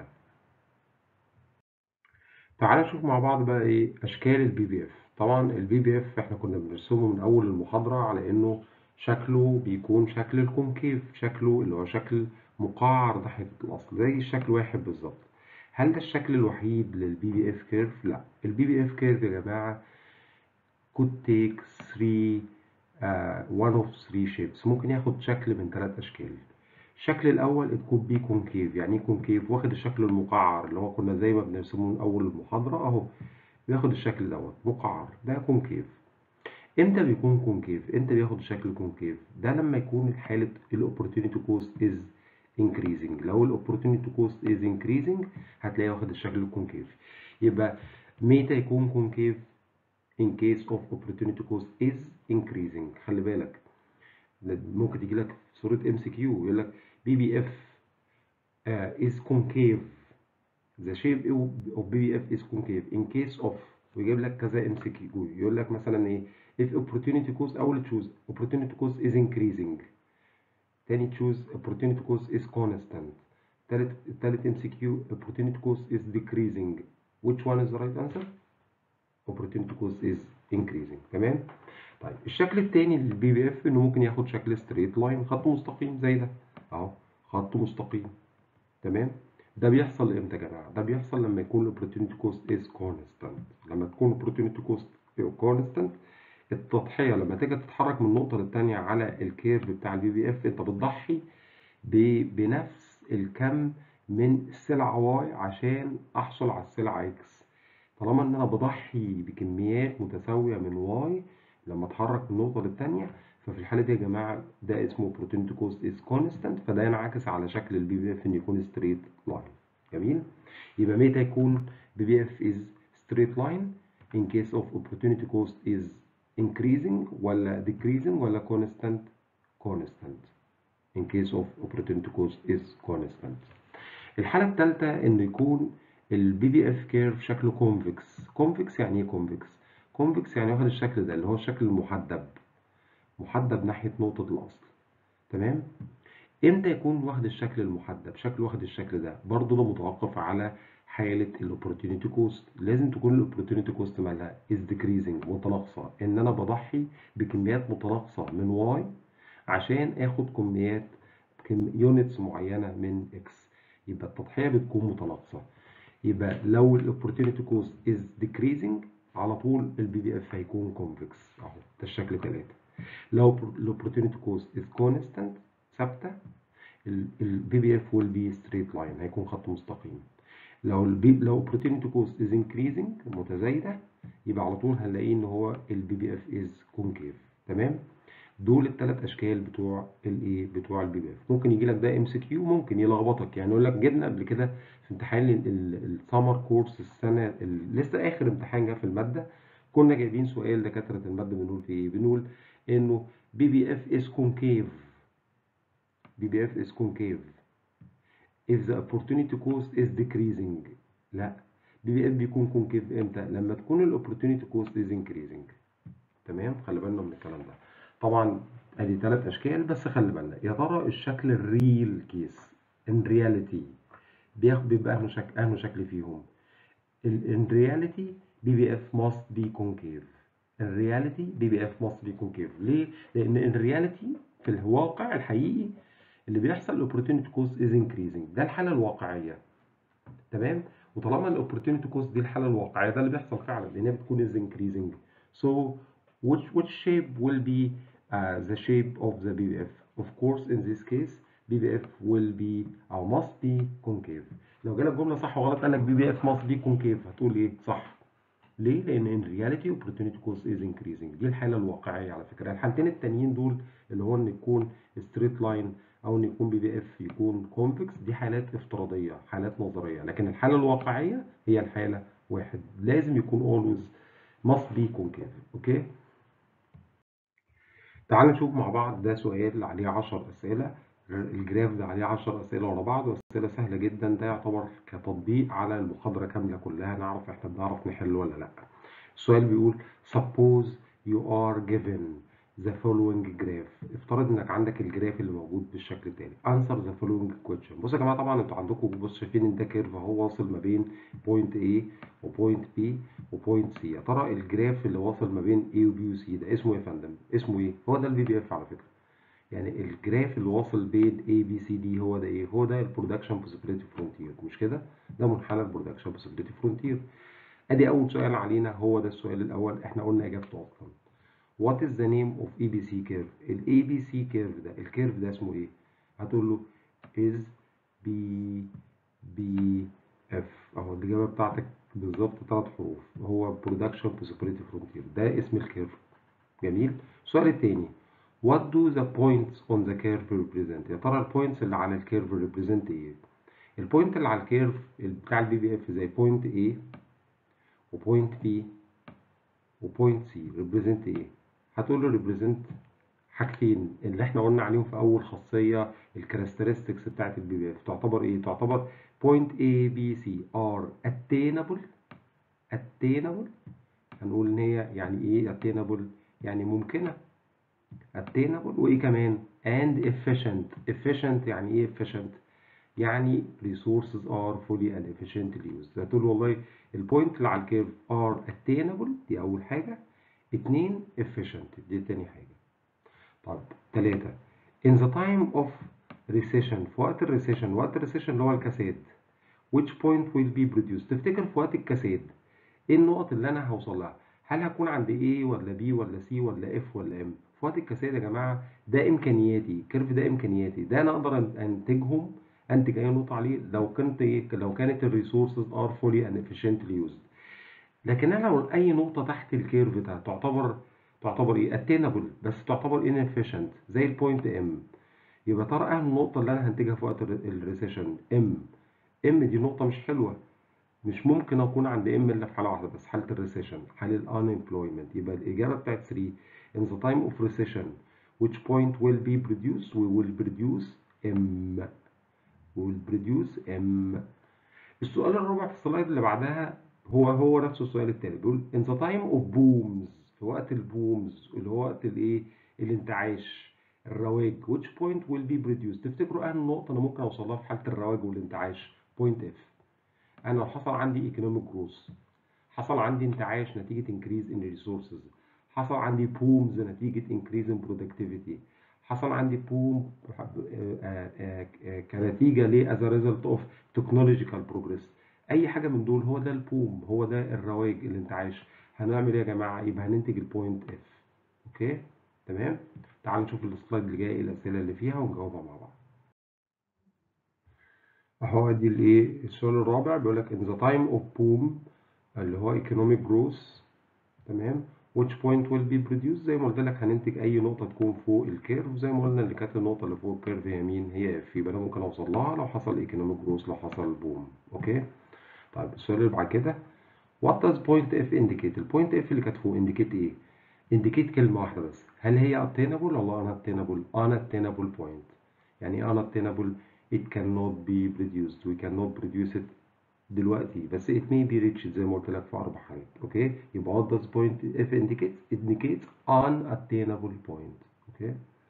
تعال نشوف مع بعض بقى ايه اشكال البي بي اف طبعا البي بي اف احنا كنا بنرسمه من اول المحاضرة على انه شكله بيكون شكل الكونكيف شكله اللي هو شكل مقعر ناحية الاصل زي الشكل واحد بالظبط هل ده الشكل الوحيد للبي بي اف كيرف لا البي بي اف كيرف يا جماعة could take three uh, one of three shapes ممكن ياخد شكل من ثلاث اشكال الشكل الاول تكون بي كونكيف يعني ايه كونكيف واخد الشكل المقعر اللي هو كنا زي ما بنرسمه من اول المحاضره اهو بياخد الشكل دوت مقعر ده كونكيف امتى بيكون كونكيف امتى بياخد شكل كونكيف ده لما يكون حاله الاوبورتونيتي كوست از increasing لو الاوبورتونيتي كوست از increasing هتلاقيه واخد الشكل الكونكيف يبقى متى يكون كونكيف in case of opportunity cost is increasing خلي بالك ممكن تيجي لك صورة ام سي كيو يقول لك بي بي اف is concave the shape of BBF is concave in case of ويجيب لك كذا ام سي كيو يقول لك مثلا ايه if opportunity cost اول تشوز opportunity cost is increasing تاني تشوز opportunity cost is constant تالت تالت ام سي كيو opportunity cost is decreasing which one is the right answer opportunity cost is increasing تمام طيب الشكل التاني للبي بي اف انه ممكن ياخد شكل ستريت لاين خط مستقيم زي ده اهو خط مستقيم تمام ده بيحصل امتى يا جماعه ده بيحصل لما يكون الاوبورتيونيتي كوست از كونستانت لما تكون الاوبورتيونيتي كوست كونستانت التضحيه لما تيجي تتحرك من نقطه للتانيه على الكيرف بتاع البي بي اف انت بتضحي بنفس الكم من السلعه واي عشان احصل على السلعه اكس طالما ان انا بضحي بكميات متساويه من واي لما اتحرك من نقطه للتانيه ففي الحاله دي يا جماعه ده اسمه opportunity cost is constant فده ينعكس على شكل البي بي اف ان يكون straight line جميل يبقى متى يكون بي بي اف is straight line in case of opportunity cost is increasing ولا decreasing ولا constant constant in case of opportunity cost is constant الحالة الثالثة إن يكون البي بي اف كيرف شكله كونفكس كونفكس يعني ايه كونفكس كونفكس يعني واخد الشكل ده اللي هو الشكل المحدب محدب ناحية نقطة الأصل تمام امتى يكون واخد الشكل المحدب شكل واخد الشكل ده برضه ده متوقف على حالة الاوبورتيونيتي كوست لازم تكون الاوبورتيونيتي كوست مالها از ديكريزنج متناقصة ان انا بضحي بكميات متناقصة من واي عشان اخد كميات يونتس معينة من اكس يبقى التضحية بتكون متناقصة يبقى لو الاوبورتيونيتي كوست از ديكريزنج على طول البي بي اف هيكون كونفكس اهو ده الشكل 3 لو الاوبورتيونيتي كوست از كونستانت ثابته البي بي اف ويل بي ستريت لاين هيكون خط مستقيم لو البي لو opportunity cost is increasing متزايده يبقى على طول هنلاقيه ان هو البي بي اف از كونكيف تمام دول الثلاث اشكال بتوع الايه بتوع البي بي اف ممكن يجي لك ده ام سي كيو ممكن يلخبطك يعني يقول لك جبنا قبل كده في امتحان السمر كورس السنه لسه اخر امتحان جه في الماده كنا جايبين سؤال دكاتره الماده بنقول في ايه بنقول انه بي بي اف از كونكيف بي بي اف از كونكيف if the opportunity cost is decreasing لا بي بي اف بيكون كونكيف امتى لما تكون الاوبورتونيتي كوست از increasing تمام خلي بالنا من الكلام ده طبعا ادي ثلاث اشكال بس خلي بالنا يا ترى الشكل الريل كيس ان رياليتي بياخد بيبقى انه شكل انه شكل فيهم ان رياليتي بي بي اف ماست بي كونكيف الرياليتي بي بي اف ماست بي كونكيف ليه لان الرياليتي في الواقع الحقيقي اللي بيحصل الاوبورتونيتي كوست از انكريزنج ده الحاله الواقعيه تمام وطالما الاوبورتونيتي كوست دي الحاله الواقعيه ده اللي بيحصل فعلا لان هي بتكون از انكريزنج so which which shape will be uh, the shape of the BBF of course in this case BBF will be او must be concave لو جالك جمله صح وغلط قال لك BBF must be concave هتقول ايه صح ليه؟ لأن in reality opportunity cost is increasing دي الحالة الواقعية على فكرة الحالتين التانيين دول اللي هو إن يكون straight line أو إن يكون بي بي اف يكون convex دي حالات افتراضية حالات نظرية لكن الحالة الواقعية هي الحالة واحد لازم يكون always must be concave أوكي؟ تعال نشوف مع بعض ده سؤال عليه 10 أسئلة الجراف ده عليه 10 أسئلة ورا بعض وأسئلة سهلة جدا ده يعتبر كتطبيق على المحاضرة كاملة كلها نعرف احنا بنعرف نحل ولا لأ. السؤال بيقول suppose you are given the following graph افترض انك عندك الجراف اللي موجود بالشكل التالي answer the following question بصوا يا جماعة طبعا انتوا عندكم بصوا شايفين ان ده كيرف اهو واصل ما بين بوينت A وبوينت B وبوينت C يا ترى الجراف اللي واصل ما بين A وB وC ده اسمه ايه يا فندم؟ اسمه ايه؟ هو ده البي بي اف على فكرة يعني الجراف اللي واصل بين A B C D هو ده ايه؟ هو ده البرودكشن بوسيبيليتي فرونتير مش كده؟ ده منحنى البرودكشن بوسيبيليتي فرونتير. ادي اول سؤال علينا هو ده السؤال الاول احنا قلنا اجابته اصلا. What is the name of ABC curve؟ ال ABC curve ده الكيرف ده اسمه ايه؟ هتقول له is B B F اهو الاجابه بتاعتك بالظبط ثلاث حروف هو برودكشن بوسيبيليتي فرونتير ده اسم الكيرف. جميل؟ السؤال الثاني What do the points on the curve represent؟ يا ترى البوينتس اللي على الكيرف represent ايه؟ البوينت اللي على الكيرف بتاع البي بي اف زي بوينت A وبوينت B وبوينت C represent ايه؟ هتقول له represent حاجتين اللي احنا قلنا عليهم في اول خاصيه الكاركترستكس بتاعت البي بي اف تعتبر ايه؟ تعتبر point A B C are attainable attainable هنقول ان هي يعني ايه attainable يعني ممكنة attainable وايه كمان and efficient efficient يعني ايه efficient يعني resources are fully and efficiently used هتقول والله البوينت اللي على الكيرف are attainable دي اول حاجة اتنين efficient دي تاني حاجة طيب تلاتة in the time of recession في وقت الريسيشن وقت الريسيشن اللي هو الكساد which point will be produced تفتكر في وقت الكساد ايه النقط اللي انا هوصل لها هل هكون عند A ولا B ولا C ولا F ولا M في وقت الكساد يا جماعة ده امكانياتي الكيرف ده امكانياتي ده انا اقدر انتجهم انتج اي نقطة عليه لو كنت ايه لو كانت الريسورسز ار فولي اند efficiently يوزد لكن انا لو اي نقطة تحت الكيرف ده تعتبر تعتبر ايه اتينابل بس تعتبر inefficient زي البوينت ام يبقى ترى اهم نقطة اللي انا هنتجها في وقت الريسيشن ام ام دي نقطة مش حلوة مش ممكن اكون عند ام الا في حالة واحدة بس حالة الريسيشن حالة الانemployment يبقى الاجابة بتاعت 3 in the time of recession which point will be produced we will produce m we will produce m السؤال الرابع في السلايد اللي بعدها هو هو نفس السؤال التاني بيقول in the time of booms في وقت البومز اللي هو وقت الايه الانتعاش الرواج which point will be produced تفتكروا اهم نقطة انا ممكن اوصل لها في حالة الرواج والانتعاش point F انا لو حصل عندي economic growth حصل عندي انتعاش نتيجة increase in resources حصل عندي booms نتيجة increase in productivity حصل عندي بوم كنتيجة ل as a result of technological progress اي حاجة من دول هو ده البوم هو ده الرواج الانتعاش هنعمل ايه يا جماعة يبقى هننتج البوينت اف اوكي تمام تعالوا نشوف السلايد اللي جاي الاسئله اللي فيها ونجاوبها مع بعض اهو دي الايه السؤال الرابع بيقول لك in the time of boom اللي هو economic growth تمام which point will be produced زي ما قلت لك هننتج اي نقطه تكون فوق الكيرف زي ما قلنا اللي كانت النقطه اللي فوق الكيرف هي مين هي اف يبقى انا ممكن اوصل لها لو حصل economic growth لو حصل بوم اوكي طيب السؤال اللي بعد كده what does point f indicate البوينت f اللي كانت فوق indicate ايه indicate كلمه واحده بس هل هي attainable ولا unattainable unattainable point يعني ايه unattainable it cannot be produced we cannot produce it دلوقتي بس it may be reached زي ما قلت لك في اربع حالات اوكي يبقى what does point if indicates it indicates unattainable point اوكي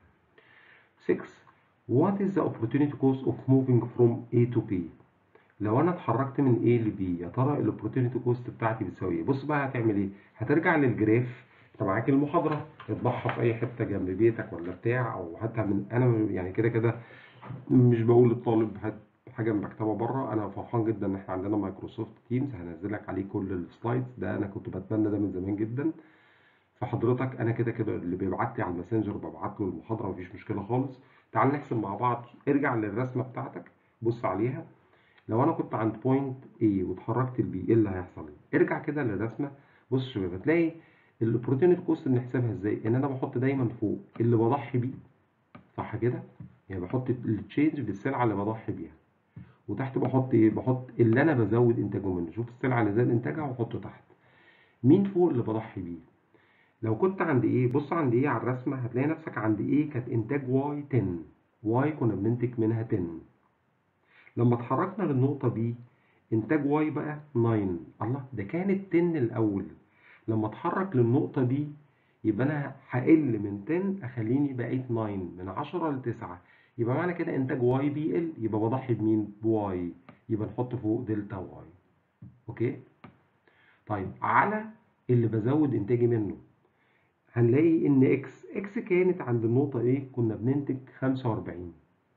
6 what is the opportunity cost of moving from A to B لو انا اتحركت من A ل B يا ترى الاوبورتونيتي كوست بتاعتي بتساوي ايه بص بقى هتعمل ايه هترجع للجراف انت معاك المحاضره اطبعها في اي حته جنب بيتك ولا بتاع او حتى من انا يعني كده كده مش بقول للطالب هات حاجه من مكتبه بره انا فرحان جدا ان احنا عندنا مايكروسوفت تيمز هنزل لك عليه كل السلايدز ده انا كنت بتمنى ده من زمان جدا فحضرتك انا كده كده اللي بيبعت لي على الماسنجر ببعت له المحاضره مفيش مشكله خالص تعال نحسب مع بعض ارجع للرسمه بتاعتك بص عليها لو انا كنت عند بوينت A واتحركت ل B ايه اللي هيحصل ارجع كده للرسمه بص يا شباب هتلاقي الاوبورتونيتي كوست بنحسبها ازاي ان انا بحط دايما فوق اللي بضحي بيه صح كده يعني بحط التشينج بالسلعه اللي بضحي بيها وتحت بحط ايه بحط اللي انا بزود انتاجه منه شوف السلعه اللي زاد انتاجها واحطه تحت مين فوق اللي بضحي بيه لو كنت عند ايه بص عند ايه على الرسمه هتلاقي نفسك عند ايه كانت انتاج واي 10 واي كنا بننتج منها 10 لما اتحركنا للنقطه بي انتاج واي بقى 9 الله ده كانت 10 الاول لما اتحرك للنقطة دي يبقى أنا هقل من 10 أخليني بقيت 9 من 10 ل 9 يبقى معنى كده إنتاج واي بيقل يبقى بضحي بمين؟ بواي يبقى نحط فوق دلتا واي أوكي؟ طيب على اللي بزود إنتاجي منه هنلاقي إن إكس إكس كانت عند النقطة إيه؟ كنا بننتج 45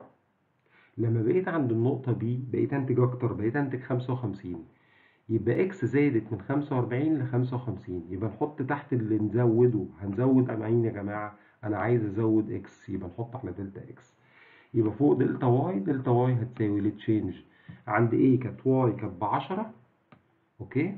لما بقيت عند النقطة بي بقيت أنتج أكتر بقيت أنتج 55 يبقى اكس زادت من 45 ل 55 يبقى نحط تحت اللي نزوده هنزود مين يا جماعه انا عايز ازود اكس يبقى نحط على دلتا اكس يبقى فوق دلتا واي دلتا واي هتساوي التشينج عند ايه كانت واي كانت ب 10 اوكي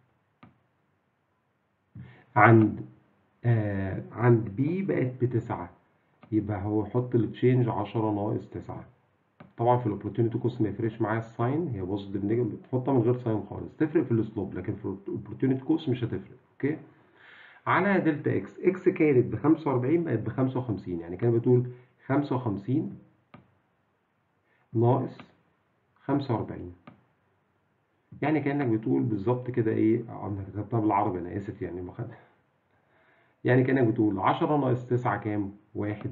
عند آه عند بي بقت بتسعة يبقى هو حط التشينج 10 ناقص 9 طبعا في الاوبورتونيتي كوست ما يفرقش معايا الساين هي بوزيتيف نيجاتيف تحطها من غير ساين خالص تفرق في السلوب لكن في الاوبورتونيتي كوست مش هتفرق اوكي على دلتا اكس اكس كانت ب 45 بقت ب 55 يعني كانت بتقول 55 ناقص 45 يعني كانك بتقول بالظبط كده ايه انا كتبتها بالعربي انا اسف يعني ما خد يعني كانك بتقول 10 ناقص 9 كام؟ واحد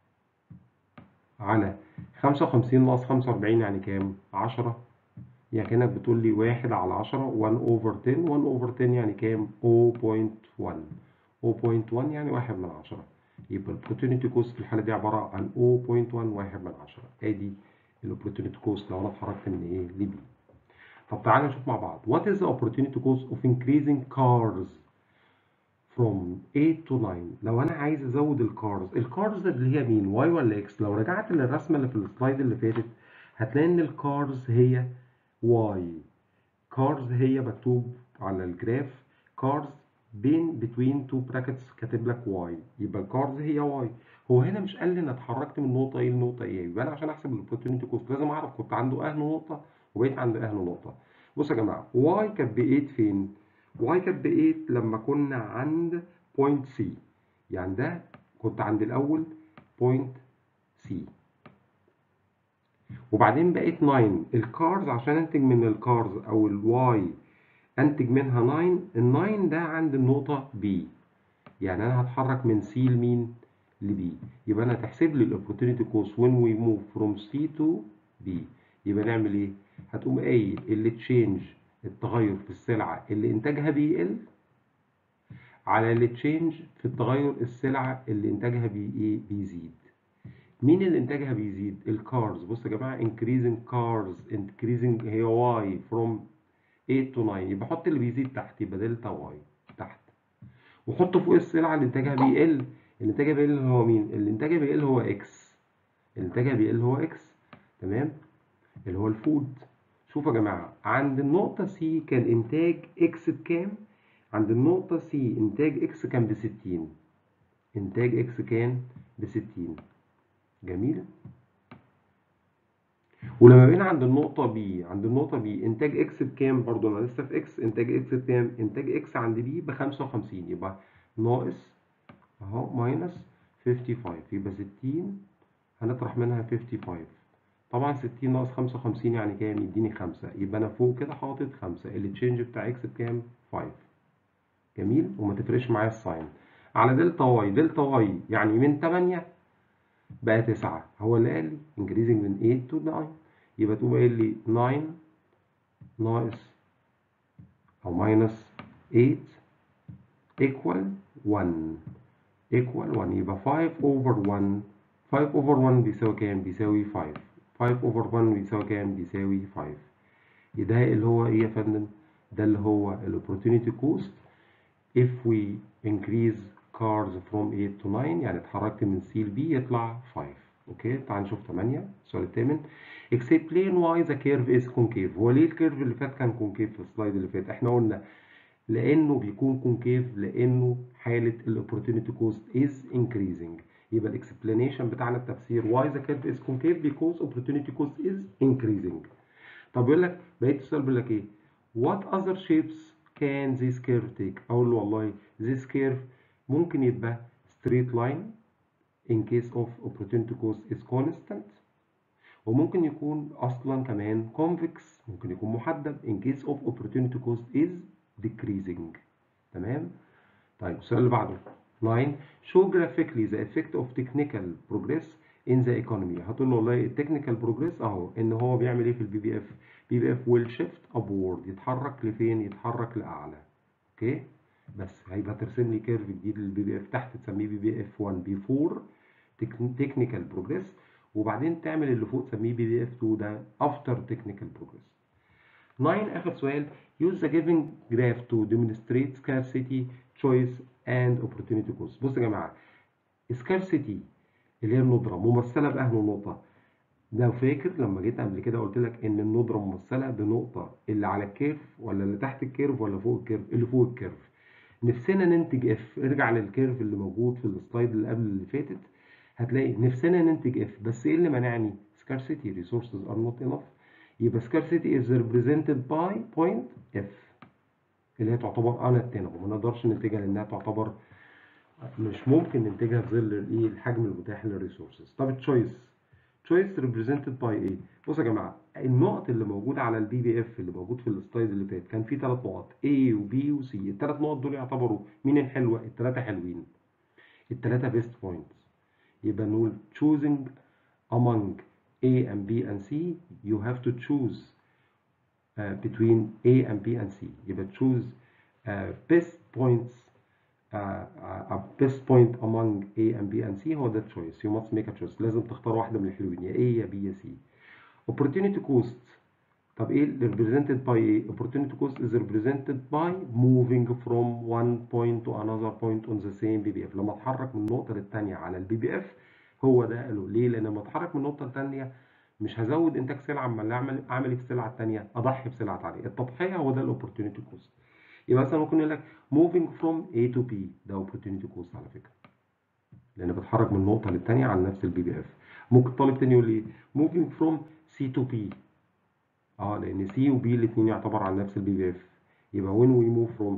على 55 ناقص 45 يعني كام؟ 10 يعني كانك بتقول لي واحد على 10 1 اوفر 10 1 اوفر 10 يعني كام؟ 0.1 0.1 يعني واحد من 10 يبقى الاوبورتونيتي كوست في الحاله دي عباره عن 0.1 واحد من 10 ادي الاوبورتونيتي كوست لو انا اتحركت من ايه لبي طب تعالى نشوف مع بعض what is the opportunity cost of increasing cars from 8 to 9 لو انا عايز ازود الكارز الكارز اللي هي مين واي ولا اكس لو رجعت للرسمه اللي في السلايد اللي فاتت هتلاقي ان الكارز هي واي كارز هي مكتوب على الجراف كارز بين between two brackets كاتب لك واي يبقى الكارز هي واي هو هنا مش قال لي انا اتحركت من نقطه ايه لنقطه ايه يبقى انا عشان احسب الاوبورتونيتي كوست لازم اعرف كنت عنده اهل نقطه وبقيت عند اهل نقطه بصوا يا جماعه واي كانت ب 8 فين واي كانت ب 8 لما كنا عند بوينت سي يعني ده كنت عند الاول بوينت سي وبعدين بقيت 9 الكارز عشان انتج من الكارز او الواي انتج منها 9 ال 9 ده عند النقطه بي يعني انا هتحرك من سي لمين لبي يبقى انا تحسب لي الاوبورتونيتي كوست when we move from C to B يبقى نعمل ايه هتقوم قايل اللي تشينج التغير في السلعه اللي انتاجها بيقل على اللي تشينج في التغير السلعه اللي انتاجها بي ايه بيزيد مين اللي انتاجها بيزيد الكارز بصوا يا جماعه increasing cars increasing هي y from 8 to 9 يبقى حط اللي بيزيد تحت يبقى دلتا واي تحت وحط فوق السلعه اللي انتاجها بيقل اللي انتاجها بيقل هو مين اللي انتاجها بيقل هو اكس اللي انتاجها بيقل هو اكس تمام اللي هو الفود شوفوا يا جماعه عند النقطه سي كان انتاج اكس بكام عند النقطه سي انتاج اكس كان ب 60 انتاج اكس كان ب 60 جميل ولما بقينا عند النقطة بي عند النقطة بي انتاج اكس بكام برضو انا لسه في اكس انتاج اكس بكام انتاج اكس عند بي ب 55 يبقى ناقص اهو ماينس 55 يبقى 60 هنطرح منها 55 طبعا 60 ناقص 55 يعني كام يديني 5 يبقى انا فوق كده حاطط 5 التشينج بتاع اكس بكام 5 جميل وما تفرقش معايا الساين على دلتا واي دلتا واي يعني من 8 بقى 9 هو اللي قال لي increasing من 8 to 9 يبقى تقوم قايل لي 9 ناقص او ماينس 8 equal 1 equal 1 يبقى 5 over 1 5 over 1 بيساوي كام؟ بيساوي 5 5 over 1 بيساوي كام؟ بيساوي 5 ده اللي هو ايه يا فندم؟ ده اللي هو ال opportunity cost if we increase cars from 8 to 9 يعني اتحركت من C ل B يطلع 5 اوكي تعال نشوف 8 السؤال الثامن explain why the curve is concave هو ليه الكيرف اللي فات كان concave في السلايد اللي فات احنا قلنا لانه بيكون concave لانه حاله الاوبورتونيتي كوست is increasing يبقى الاكسبلانيشن بتاعنا التفسير why the curve is concave because opportunity cost is increasing طب يقول لك بقيت السؤال بيقول لك ايه what other shapes can this curve take اقول له والله this curve ممكن يبقى straight line in case of opportunity cost is constant وممكن يكون اصلا كمان convex ممكن يكون محدب in case of opportunity cost is decreasing تمام طيب السؤال اللي بعده 9 show graphically the effect of technical progress in the economy هتقول له والله التكنيكال بروجريس اهو ان هو بيعمل ايه في البي بي اف بي بي اف ويل شيفت ابورد يتحرك لفين يتحرك لاعلى اوكي بس هيبقى ترسم لي كيرف جديد للبي بي اف تحت تسميه بي بي اف 1 بيفور تكنيكال بروجريس وبعدين تعمل اللي فوق تسميه بي بي اف 2 ده افتر تكنيكال بروجريس 9 اخر سؤال use the given graph to demonstrate scarcity choice and opportunity cost بصوا يا جماعه scarcity اللي هي الندره ممثله باهل النقطه لو فاكر لما جيت قبل كده قلت لك ان الندره ممثله بنقطه اللي على الكيرف ولا اللي تحت الكيرف ولا فوق الكيرف اللي فوق الكيرف نفسنا ننتج اف ارجع للكيرف اللي موجود في السلايد اللي قبل اللي فاتت هتلاقي نفسنا ننتج اف بس ايه اللي منعني scarcity resources are not enough يبقى scarcity is represented by point f اللي هي تعتبر unattainable ما نقدرش ننتجها لانها تعتبر مش ممكن ننتجها في ظل الايه الحجم المتاح للريسورسز طب التشويس choice represented by ايه بصوا يا جماعه النقط اللي موجوده على البي بي اف اللي موجود في السلايد اللي فات كان في ثلاث نقط A و B و C الثلاث نقط دول يعتبروا مين الحلوه الثلاثه حلوين الثلاثه بيست بوينتس يبقى نقول choosing among A and B and C you have to choose uh, between A and B and C يبقى choose uh, best points uh, a best point among A and B and C هو ده choice you must make a choice لازم تختار واحدة من الحلوين يا A يا B يا C opportunity cost طب ايه represented by ايه opportunity cost is represented by moving from one point to another point on the same BBF لما اتحرك من نقطة للتانية على البي بي اف هو ده قالوا ليه لان لما اتحرك من نقطة للتانية مش هزود انتاج سلعة اما اللي اعمل اعمل ايه في السلعة التانية اضحي بسلعة تانية التضحية هو ده الاوبورتيونيتي كوست يبقى مثلا ممكن يقول لك moving from A to B ده opportunity cost على فكرة لان بتحرك من نقطة للتانية على نفس البي بي اف ممكن طالب تاني يقول لي moving from C to B اه لان C و B الاثنين يعتبر على نفس البي بي اف يبقى when we move from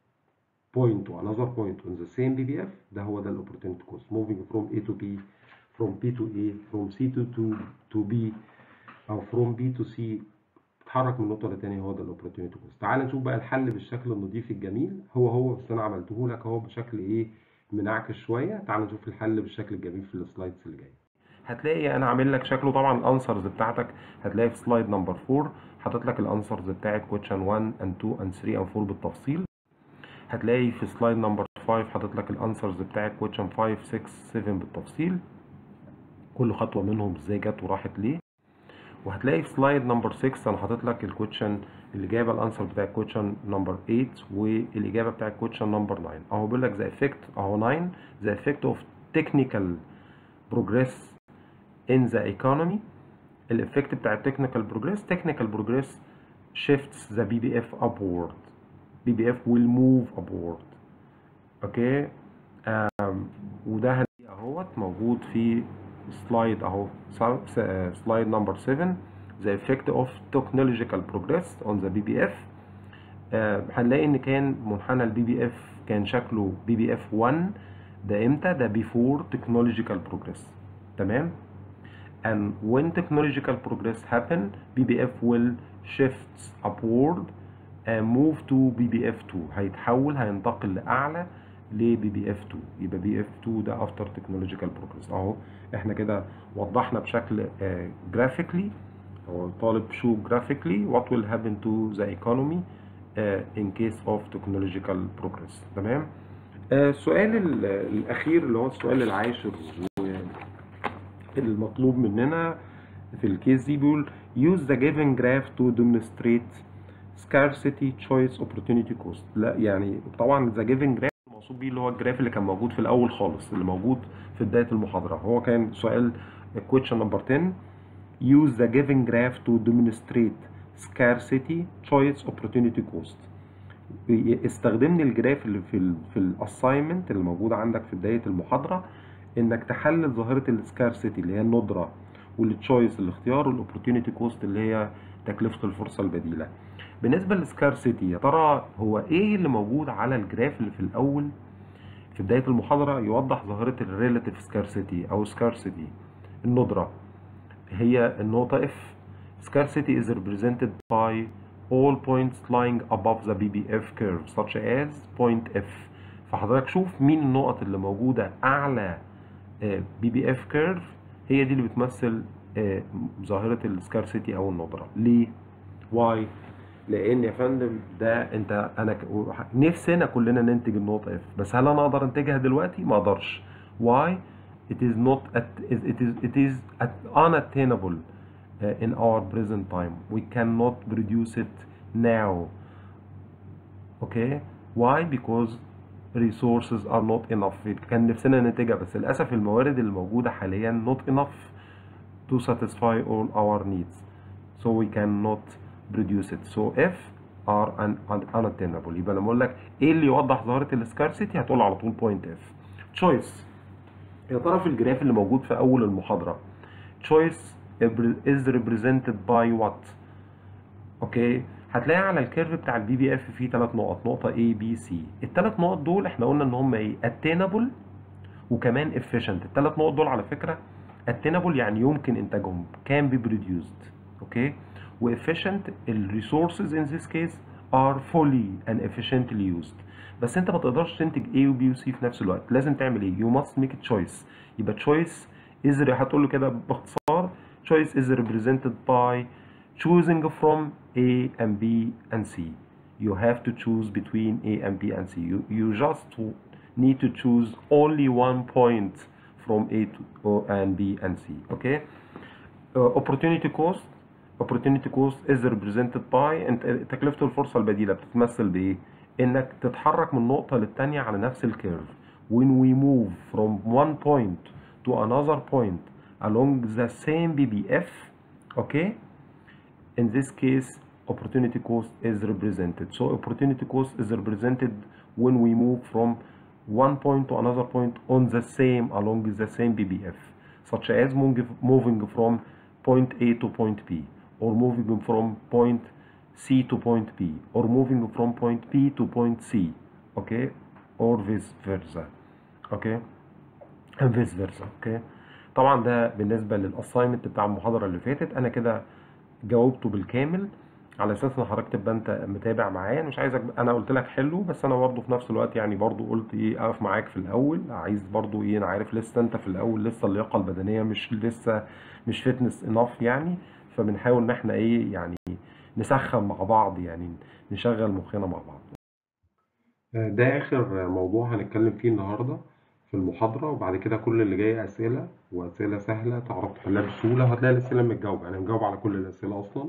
point to another point on the same BBF ده هو ده الاوبورتيونيتي كوست moving from A to B from B to A from C to to to B او from B to C تتحرك من نقطة لتانية هو ده الاوبورتيونيتي كوست تعال نشوف بقى الحل بالشكل النظيف الجميل هو هو بس انا عملته لك اهو بشكل ايه منعكس شوية تعال نشوف الحل بالشكل الجميل في السلايدز اللي جايه هتلاقي انا عامل لك شكله طبعا الانسرز بتاعتك هتلاقي في سلايد نمبر 4 حاطط لك الانسرز بتاعت كويشن 1 اند 2 اند 3 اند 4 بالتفصيل هتلاقي في سلايد نمبر 5 حاطط لك الانسرز بتاعت كويشن 5 6 7 بالتفصيل كل خطوه منهم ازاي جت وراحت ليه وهتلاقي في سلايد نمبر 6 انا حاطط لك الكويشن الاجابه الانسر بتاع الكويشن نمبر 8 والاجابه بتاع الكويشن نمبر 9 اهو بيقول لك ذا افكت اهو 9 ذا افكت اوف تكنيكال بروجريس in the economy الافكت بتاع التكنيكال بروجريس تكنيكال بروجريس shifts the BBF upward BBF will move upward اوكي آم وده هنلاقيه اهوت موجود في سلايد اهو سلايد نمبر 7 the effect of technological progress on the BBF آه هنلاقي ان كان منحنى البي بي اف كان شكله بي بي اف 1 ده امتى ده before technological progress تمام and when technological progress happen BBF will shift upward and move to BBF2 هيتحول هينتقل لأعلى ل BBF2 يبقى BF2 ده after technological progress اهو احنا كده وضحنا بشكل uh, graphically هو الطالب show graphically what will happen to the economy uh, in case of technological progress تمام السؤال الأخير اللي هو السؤال العاشر المطلوب مننا في الكيس دي بيقول use the given graph to demonstrate scarcity choice opportunity cost لا يعني طبعا the given graph المقصود بيه اللي هو الجراف اللي كان موجود في الاول خالص اللي موجود في بدايه المحاضره هو كان سؤال question number 10 use the given graph to demonstrate scarcity choice opportunity cost استخدمني الجراف اللي في ال في الاساينمنت اللي موجود عندك في بدايه المحاضره انك تحلل ظاهره السكارسيتي اللي هي الندره والتشويس الاختيار والاوبورتيونيتي كوست اللي هي تكلفه الفرصه البديله بالنسبه للسكارسيتي يا ترى هو ايه اللي موجود على الجراف اللي في الاول في بدايه المحاضره يوضح ظاهره الريلاتيف سكارسيتي او سكارسيتي الندره هي النقطه اف scarcity is represented by all points lying above the BBF curve such as point F فحضرتك شوف مين النقط اللي موجودة أعلى بي بي اف كيرف هي دي اللي بتمثل ظاهرة السكارسيتي أو الندرة ليه؟ واي؟ لأن يا فندم ده أنت أنا نفسنا كلنا ننتج النقطة اف بس هل أنا أقدر أنتجها دلوقتي؟ ما أقدرش واي؟ It is not at, it is it is at unattainable uh, in our present time. We cannot produce it now. Okay? Why? Because resources are not enough كان نفسنا ننتجها بس للأسف الموارد الموجودة حاليا not enough to satisfy all our needs so we cannot produce it so if are un unattainable يبقى لما اقول لك ايه اللي يوضح ظاهرة السكارسيتي هتقول على طول point F choice يا ترى في الجراف اللي موجود في أول المحاضرة choice is represented by what اوكي هتلاقي على الكيرف بتاع البي بي اف فيه ثلاث نقط نقطه A B C الثلاث نقط دول احنا قلنا ان هم ايه attainable وكمان efficient الثلاث نقط دول على فكره attainable يعني يمكن انتاجهم can be produced اوكي و efficient ال resources in this case are fully and efficiently used بس انت ما تقدرش تنتج A و B و C في نفس الوقت لازم تعمل ايه you must make a choice يبقى choice is هتقول له كده باختصار choice is represented by choosing from A and B and C you have to choose between A and B and C you, you just need to choose only one point from A to O and B and C okay uh, opportunity cost opportunity cost is represented by انت تكلفة الفرصة البديلة بتتمثل بايه انك تتحرك من نقطة للتانية على نفس الكيرف when we move from one point to another point along the same BBF okay in this case opportunity cost is represented so opportunity cost is represented when we move from one point to another point on the same along the same BBF such as moving moving from point A to point B or moving from point C to point B or moving from point B to point C okay or vice versa okay and vice versa okay طبعا ده بالنسبة للأسايمنت بتاع المحاضرة اللي فاتت أنا كده جاوبته بالكامل على اساس ان حضرتك تبقى انت متابع معايا مش عايزك انا قلت لك حلو بس انا برضه في نفس الوقت يعني برضه قلت ايه اقف معاك في الاول عايز برضه ايه انا عارف لسه انت في الاول لسه اللياقه البدنيه مش لسه مش فيتنس انف يعني فبنحاول ان احنا ايه يعني نسخن مع بعض يعني نشغل مخنا مع بعض ده آخر موضوع هنتكلم فيه النهاردة في المحاضرة وبعد كده كل اللي جاي أسئلة وأسئلة سهلة تعرف تحلها بسهولة وهتلاقي الأسئلة متجاوبة أنا مجاوب على كل الأسئلة أصلا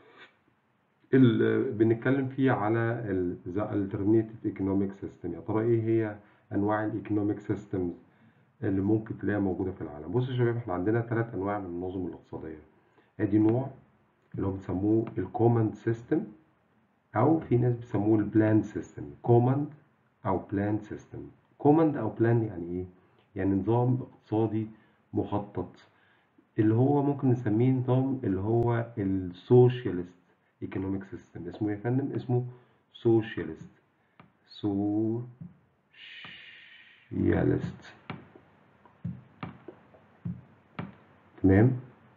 اللي بنتكلم فيه على ال the alternative economic system يا ترى إيه هي أنواع الإيكونوميك سيستمز اللي ممكن تلاقيها موجودة في العالم بصوا يا شباب إحنا عندنا ثلاث أنواع من النظم الاقتصادية أدي نوع اللي هو بيسموه الكوماند سيستم أو في ناس بيسموه البلان سيستم كوماند أو بلان سيستم كوماند أو بلان يعني إيه؟ يعني نظام اقتصادي مخطط اللي هو ممكن نسميه نظام اللي هو السوشيالست ايكونوميك سيستم اسمه ايه يا فندم؟ اسمه سوشيالست سوشيالست تمام؟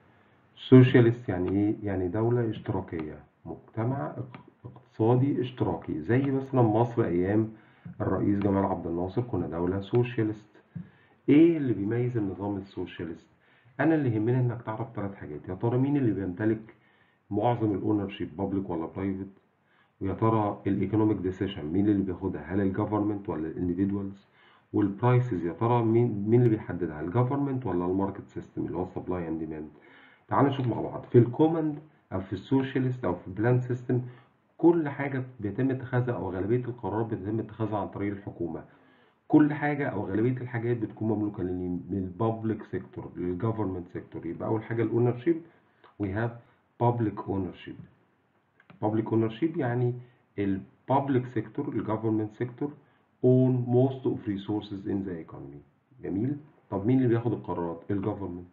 سوشيالست يعني ايه؟ يعني دولة اشتراكية مجتمع اقتصادي اشتراكي زي مثلا مصر ايام الرئيس جمال عبد الناصر كنا دولة سوشيالست ايه اللي بيميز النظام السوشيالست انا اللي يهمني انك تعرف ثلاث حاجات يا ترى مين اللي بيمتلك معظم الاونر شيب بابليك ولا برايفت ويا ترى الايكونوميك ديسيشن مين اللي بياخدها هل الجفرمنت ولا الانديفيدوالز والبرايسز يا ترى مين مين اللي بيحددها الجفرمنت ولا الماركت سيستم اللي هو السبلاي اند ديماند تعالوا نشوف مع بعض في الكوماند او في السوشيالست او في البلان سيستم كل حاجة بيتم اتخاذها أو غالبية القرارات بيتم اتخاذها عن طريق الحكومة كل حاجة أو غالبية الحاجات بتكون مملوكة للبابليك سيكتور للجفرمنت سيكتور يبقى أول حاجة الأونر شيب we have public ownership public ownership يعني البابليك سيكتور الجفرمنت سيكتور own most of resources in the economy جميل طب مين اللي بياخد القرارات الجفرمنت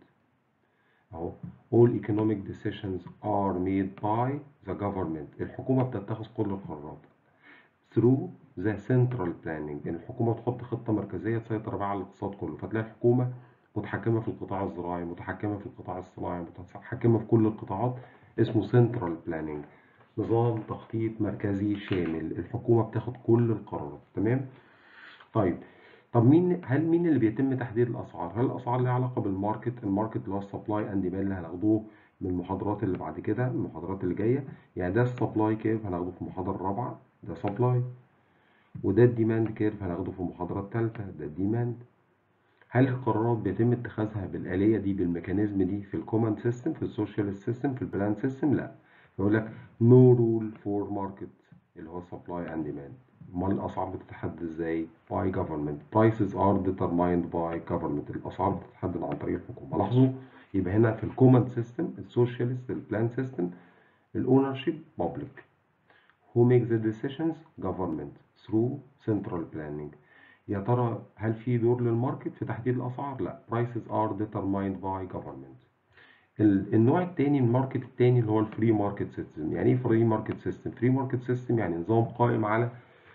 اهو all economic decisions are made by the government الحكومة بتتخذ كل القرارات through the central planning يعني الحكومة تحط خطة مركزية تسيطر بقى على الاقتصاد كله فتلاقي الحكومة متحكمة في القطاع الزراعي متحكمة في القطاع الصناعي متحكمة في كل القطاعات اسمه central planning نظام تخطيط مركزي شامل الحكومة بتاخد كل القرارات تمام طيب طب مين هل مين اللي بيتم تحديد الاسعار هل الاسعار ليها علاقه بالماركت الماركت اللي هو السبلاي اند ديماند اللي هناخدوه من المحاضرات اللي بعد كده المحاضرات اللي جايه يعني ده السبلاي كيرف هناخده في المحاضره الرابعه ده سبلاي وده الديماند كيرف هناخده في المحاضره الثالثه ده الديماند هل القرارات بيتم اتخاذها بالآلية دي بالميكانيزم دي في الكوماند سيستم في السوشيال سيستم في البلان سيستم لا يقول لك نو رول فور ماركت اللي هو سبلاي اند ديماند امال الاسعار بتتحدد ازاي by government prices are determined by government الاسعار بتتحدد عن طريق الحكومه لاحظوا يبقى هنا في الكوماند سيستم السوشيالست البلان سيستم الاونرشيب public who makes the decisions government through central planning يا ترى هل في دور للماركت في تحديد الاسعار لا prices are determined by government النوع الثاني الماركت الثاني اللي هو الفري ماركت سيستم يعني ايه فري ماركت سيستم فري ماركت سيستم يعني نظام قائم على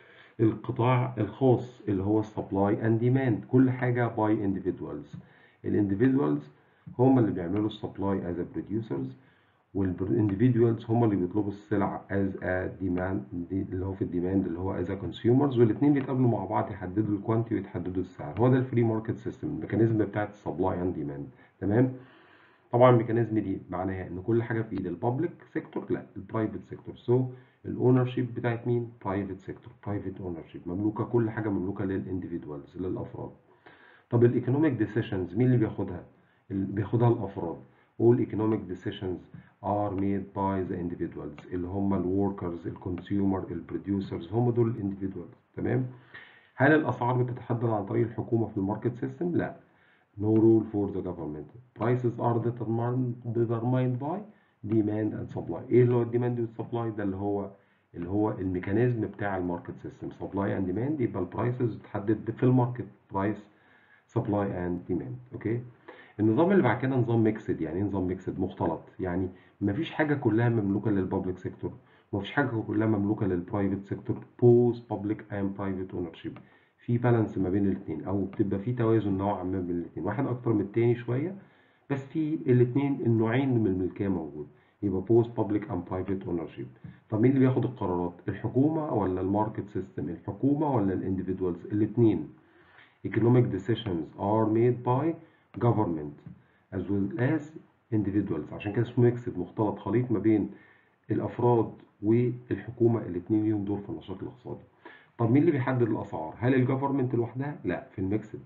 القطاع الخاص اللي هو السبلاي اند ديماند كل حاجه باي individuals الانديفيدوالز هم اللي بيعملوا السبلاي از بروديوسرز والانديفيدوالز هم اللي بيطلبوا السلع از ا ديماند اللي هو في الديماند اللي هو از كونسيومرز والاثنين بيتقابلوا مع بعض يحددوا الكوانتي ويتحددوا السعر هو ده الفري ماركت سيستم الميكانيزم بتاعت السبلاي اند ديماند تمام طبعا الميكانيزم دي معناها ان كل حاجه في ايد البابليك سيكتور لا البرايفت سيكتور سو الاونر شيب بتاعت مين برايفت سيكتور برايفت اونر شيب مملوكه كل حاجه مملوكه للانديفيدوالز للافراد طب الايكونوميك ديسيشنز مين اللي بياخدها اللي بياخدها الافراد all economic decisions are made by the individuals اللي هم الوركرز الكونسيومر البروديوسرز هم دول الانديفيدوالز تمام هل الاسعار بتتحدد عن طريق الحكومه في الماركت سيستم لا no rule for the government prices are determined determined by demand and supply ايه اللي هو الديماند والسبلاي ده اللي هو اللي هو الميكانيزم بتاع الماركت سيستم سبلاي اند ديماند يبقى البرايسز بتحدد في الماركت برايس سبلاي اند ديماند اوكي النظام اللي بعد كده نظام ميكسد يعني ايه نظام ميكسد مختلط يعني مفيش حاجه كلها مملوكه للبابليك سيكتور ومفيش حاجه كلها مملوكه للبرايفت سيكتور بوز بابليك اند برايفت اونر شيب في بالانس ما بين الاثنين او بتبقى في توازن نوعا ما بين الاثنين واحد اكتر من التاني شويه بس في الاثنين النوعين من الملكيه موجود يبقى بوز بابليك اند برايفت اونر شيب طب مين اللي بياخد القرارات الحكومه ولا الماركت سيستم الحكومه ولا الانديفيدوالز الاثنين economic decisions are made by government as well as individuals عشان كده اسمه ميكسد مختلط خليط ما بين الافراد والحكومه الاثنين ليهم دور في النشاط الاقتصادي طب مين اللي بيحدد الاسعار هل الجفرمنت لوحدها لا في الميكسد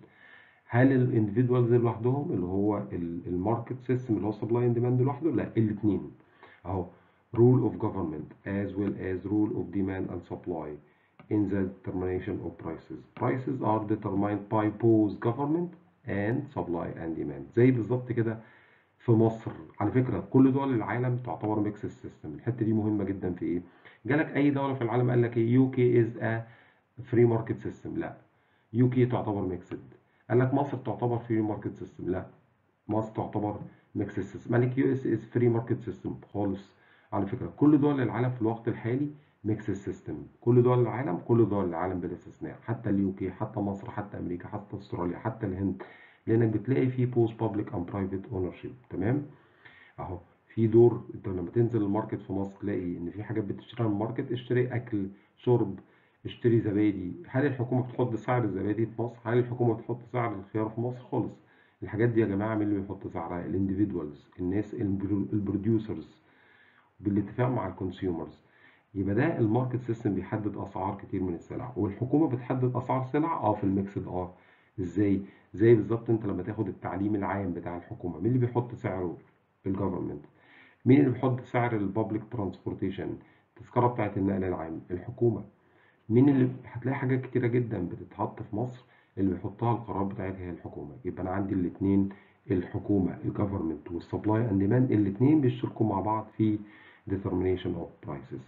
هل الانديفيدوالز لوحدهم اللي هو الماركت سيستم اللي هو سبلاي اند ديماند لوحده لا الاثنين اهو rule of government as well as rule of demand and supply in the determination of prices prices are determined by both government and supply and demand زي بالظبط كده في مصر على فكرة كل دول العالم تعتبر ميكس سيستم الحتة دي مهمة جدا في ايه جالك اي دولة في العالم قال لك ايه يو كي از ا فري ماركت سيستم لا يو كي تعتبر ميكسد قال لك مصر تعتبر فري ماركت سيستم لا مصر تعتبر ميكس سيستم قال لك يو اس از فري ماركت سيستم خالص على فكرة كل دول العالم في الوقت الحالي ميكس سيستم كل دول العالم كل دول العالم بلا استثناء حتى اليو كي حتى مصر حتى امريكا حتى استراليا حتى الهند لانك بتلاقي فيه بوست بابليك اند برايفت اونر شيب تمام اهو في دور انت لما تنزل الماركت في مصر تلاقي ان في حاجات بتشتريها من الماركت اشتري اكل شرب اشتري زبادي هل الحكومه بتحط سعر الزبادي في مصر هل الحكومه بتحط سعر الخيار في مصر خالص الحاجات دي يا جماعه مين اللي بيحط سعرها الانديفيدوالز الناس البروديوسرز بالاتفاق مع الكونسيومرز يبقى ده الماركت سيستم بيحدد اسعار كتير من السلع والحكومه بتحدد اسعار سلع اه في الميكسد اه ازاي زي بالظبط انت لما تاخد التعليم العام بتاع الحكومه مين اللي بيحط سعره الجفرمنت مين اللي بيحط سعر البابليك ترانسبورتيشن التذكره بتاعت النقل العام الحكومه مين اللي هتلاقي حاجات كتيره جدا بتتحط في مصر اللي بيحطها القرار بتاعتها هي الحكومه يبقى انا عندي الاثنين الحكومه الجفرمنت والسبلاي اند ديماند الاثنين بيشتركوا مع بعض في determination of prices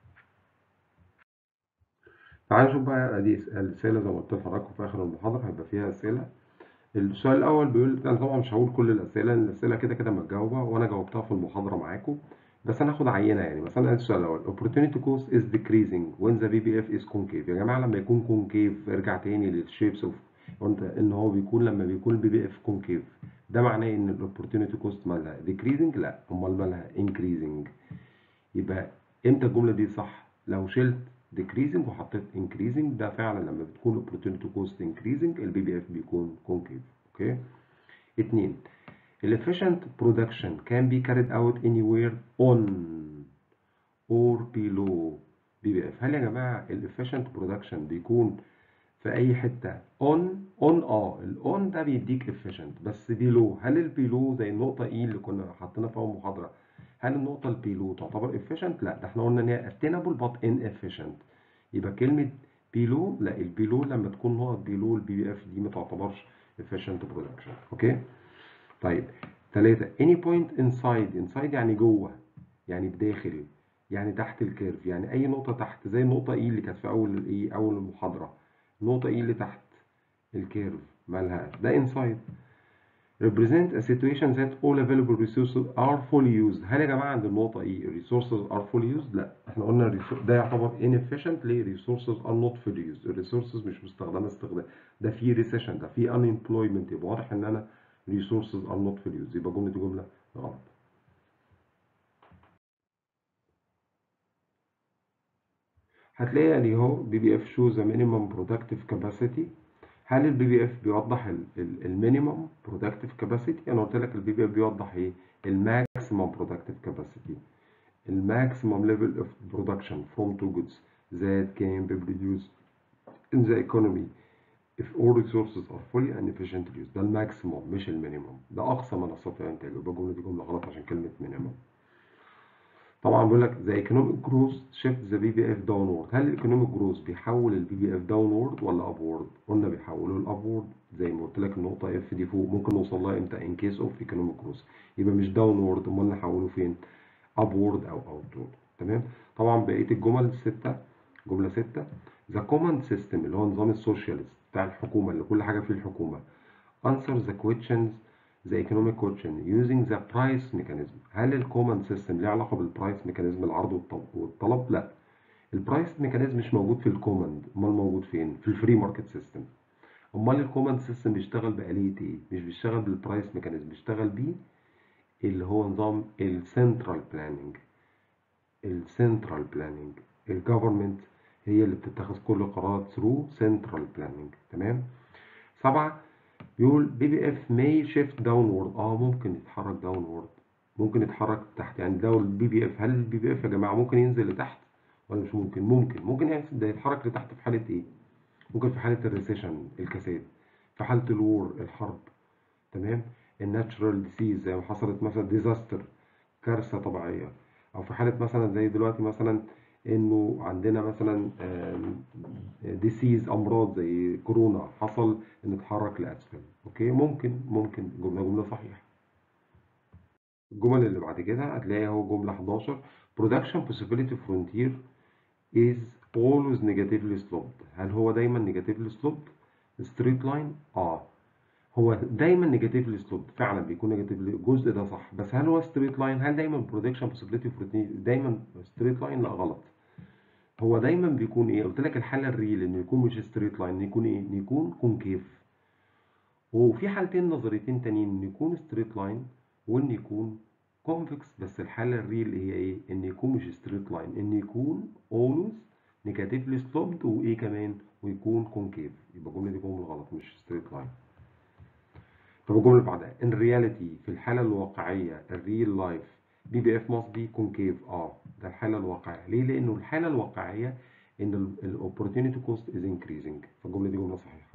تعالوا نشوف بقى ادي الرساله زي ما قلت لحضراتكم في اخر المحاضره هيبقى فيها اسئله السؤال الاول بيقول انا طبعا مش هقول كل الاسئله لان الاسئله كده كده متجاوبه وانا جاوبتها في المحاضره معاكم بس انا هاخد عينه يعني مثلا السؤال الاول opportunity cost is decreasing when the BBF is concave يا جماعه لما يكون concave ارجع تاني للشيبس اوف قلت ان هو بيكون لما بيكون البي بي اف كونكيف ده معناه ان الاوبورتيونيتي كوست مالها decreasing لا امال مالها increasing يبقى امتى الجمله دي صح لو شلت decreasing وحطيت increasing ده فعلا لما بتكون opportunity cost increasing البي بي اف بيكون concave اوكي اتنين ال efficient production can be carried out anywhere on or below بي بي اف هل يا جماعه ال efficient production بيكون في اي حته on on اه ال on ده بيديك efficient بس below هل ال below زي النقطه اي اللي كنا حاطينها في اول محاضره هل النقطه ال below تعتبر efficient لا ده احنا قلنا ان هي attainable but inefficient يبقى كلمه below لا ال below لما تكون نقط below البي بي اف دي ما تعتبرش efficient production اوكي طيب ثلاثة any point inside inside يعني جوه يعني بداخل يعني تحت الكيرف يعني اي نقطة تحت زي النقطة اي اللي كانت في اول الايه اول المحاضرة النقطة اي اللي تحت الكيرف مالها ده inside represent a situation that all available resources are fully used هل يا جماعة عند النقطة ايه resources are fully used لا احنا قلنا ده يعتبر inefficient ليه resources are not fully used الريسورسز مش مستخدمة استخدام ده في recession ده في unemployment يبقى واضح ان انا resources are not for use يبقى جملة دي جملة غلط هتلاقي يعني اهو بي بي اف شوز مينيمم برودكتيف كاباسيتي هل البي بي اف بيوضح المينيمم برودكتيف كاباسيتي انا قلت لك البي بي اف بيوضح ايه الماكسيمم برودكتيف كاباسيتي الماكسيمم ليفل اوف برودكشن from two goods that can be produced in the economy if all resources are fully and efficiently used ده الماكسيمم مش المينيمم ده اقصى ما نستطيع انتاجه يبقى الجمله دي جمله غلط عشان كلمه مينيمم طبعا بيقول لك the economic growth shift the BBF downward هل الايكونوميك جروث بيحول البي بي اف downward ولا upward قلنا بيحوله الابورد زي ما قلت لك النقطه اف دي فوق ممكن نوصل لها امتى in case of economic growth يبقى مش downward امال نحوله فين upward او outward تمام طبعا بقيه الجمل السته جمله سته the command system اللي هو نظام السوشيالست بتاع الحكومه اللي كل حاجه فيه الحكومه answer the questions the economic question using the price mechanism هل الكومن سيستم ليه علاقه بالبرايس ميكانيزم العرض والطلب والطلب لا البرايس ميكانيزم مش موجود في الكوماند امال موجود فين في الفري ماركت سيستم امال الكوماند سيستم بيشتغل بآلية ايه مش بيشتغل بالبرايس ميكانيزم بيشتغل بيه اللي هو نظام السنترال بلاننج السنترال بلاننج الجفرمنت هي اللي بتتخذ كل القرارات ثرو سنترال بلاننج تمام سبعة بيقول بي بي اف ماي شيفت داونورد اه ممكن يتحرك داونورد ممكن يتحرك تحت يعني ده البي بي اف هل البي بي اف يا جماعه ممكن ينزل لتحت ولا مش ممكن ممكن ممكن يعني ده يتحرك لتحت في حاله ايه ممكن في حاله الريسيشن الكساد في حاله الوور الحرب تمام الناتشرال ديسيز زي ما حصلت مثلا ديزاستر كارثه طبيعيه او في حاله مثلا زي دلوقتي مثلا انه عندنا مثلا ديسيز امراض زي كورونا حصل ان اتحرك لاسفل اوكي ممكن ممكن جمله جمله صحيحه الجمل اللي بعد كده هتلاقي اهو جمله 11 production possibility frontier is always negatively sloped هل هو دايما negatively sloped straight line اه هو دايما negatively sloped فعلا بيكون negatively الجزء ده صح بس هل هو straight line هل دايما production possibility frontier دايما straight line لا غلط هو دايما بيكون ايه قلت لك الحاله الريل انه يكون مش ستريت لاين انه يكون ايه انه يكون كونكيف وفي حالتين نظريتين تانيين انه يكون ستريت لاين وانه يكون كونفكس بس الحاله الريل هي ايه ان يكون مش ستريت لاين ان يكون اولويز نيجاتيفلي سلوبد وايه كمان ويكون كونكيف يبقى الجمله دي جمله غلط مش ستريت لاين طب الجمله اللي بعدها ان رياليتي في الحاله الواقعيه الريل لايف بي بي اف must be concave اه ده الحاله الواقعيه ليه لانه الحاله الواقعيه ان الاوبورتونيتي كوست از increasing فالجمله دي جمله صحيحه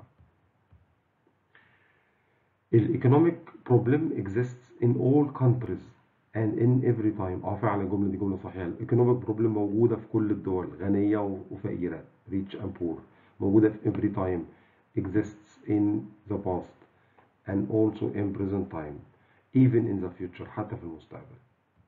الايكونوميك بروبلم exists in all countries and in every time اه فعلا الجمله دي جمله صحيحه الايكونوميك بروبلم موجوده في كل الدول غنيه وفقيره rich and poor موجوده في every time exists in the past and also in present time even in the future حتى في المستقبل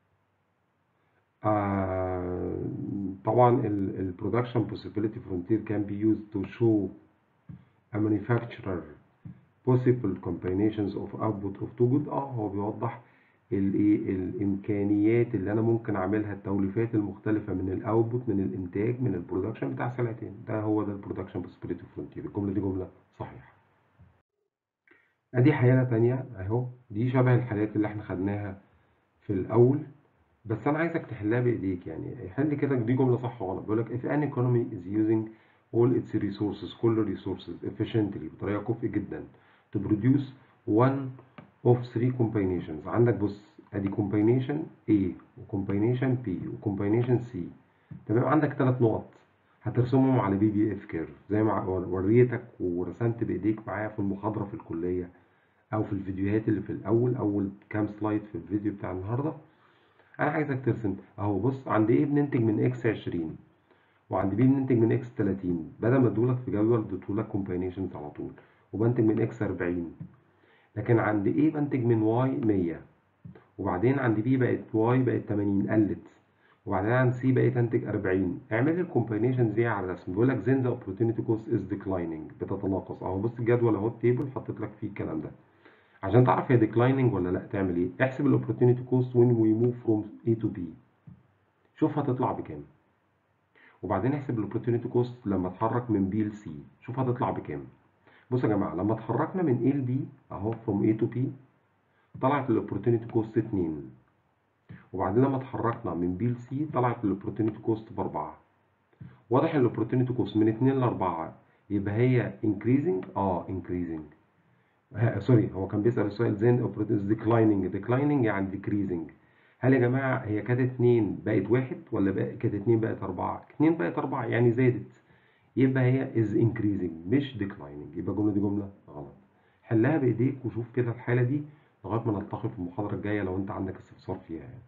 آه طبعا ال production possibility frontier can be used to show a manufacturer possible combinations of output of two goods اه هو بيوضح الايه الامكانيات اللي انا ممكن اعملها التوليفات المختلفه من الاوتبوت من الانتاج من البرودكشن بتاع سلعتين ده هو ده البرودكشن possibility frontier الجمله دي جمله صحيحه ادي حاله تانية اهو دي شبه الحالات اللي احنا خدناها في الاول بس انا عايزك تحلها بايديك يعني حل كده دي جمله صح وغلط بيقول لك if an economy is using all its resources كل resources efficiently بطريقه كفء جدا to produce one of three combinations عندك بص ادي combination A وcombination B وcombination C تمام عندك ثلاث نقط هترسمهم على بي بي اف كيرف زي ما وريتك ورسمت بايديك معايا في المحاضره في الكليه او في الفيديوهات اللي في الاول اول كام سلايد في الفيديو بتاع النهارده انا عايزك ترسم اهو بص عند ايه بننتج من اكس 20 وعند بي بننتج من اكس 30 بدل ما ادولك في جدول ادولك كومباينيشنز على طول وبنتج من اكس 40 لكن عند ايه بنتج من واي 100 وبعدين عند بي بقت واي بقت 80 قلت وبعدين عند سي بقيت انتج 40 اعمل لي الكومباينيشنز دي على الرسم بيقول لك زين ذا اوبورتونيتي كوست از ديكلايننج بتتناقص اهو بص الجدول اهو التيبل حطيت لك فيه الكلام ده عشان تعرف هي ديكلايننج ولا لا تعمل ايه احسب الاوبورتونيتي كوست وين وي موف فروم A تو B شوف هتطلع بكام وبعدين احسب الاوبورتونيتي كوست لما اتحرك من B ل C شوف هتطلع بكام بصوا يا جماعه لما اتحركنا من A ل B اهو فروم A تو B طلعت الاوبورتونيتي كوست 2 وبعدين لما اتحركنا من بي لسي طلعت الاوبورتونيتي كوست باربعة واضح ان الاوبورتونيتي كوست من 2 ل 4 يبقى هي increasing اه increasing سوري هو كان بيسأل السؤال then opportunities declining declining يعني decreasing هل يا جماعة هي كانت 2 بقت واحد ولا بقى كانت 2 بقت 4 2 بقت 4 يعني زادت يبقى هي is increasing مش declining يبقى الجملة دي جملة غلط حلها بإيديك وشوف كده الحالة دي لغاية ما نلتقي في المحاضرة الجاية لو أنت عندك استفسار فيها يعني.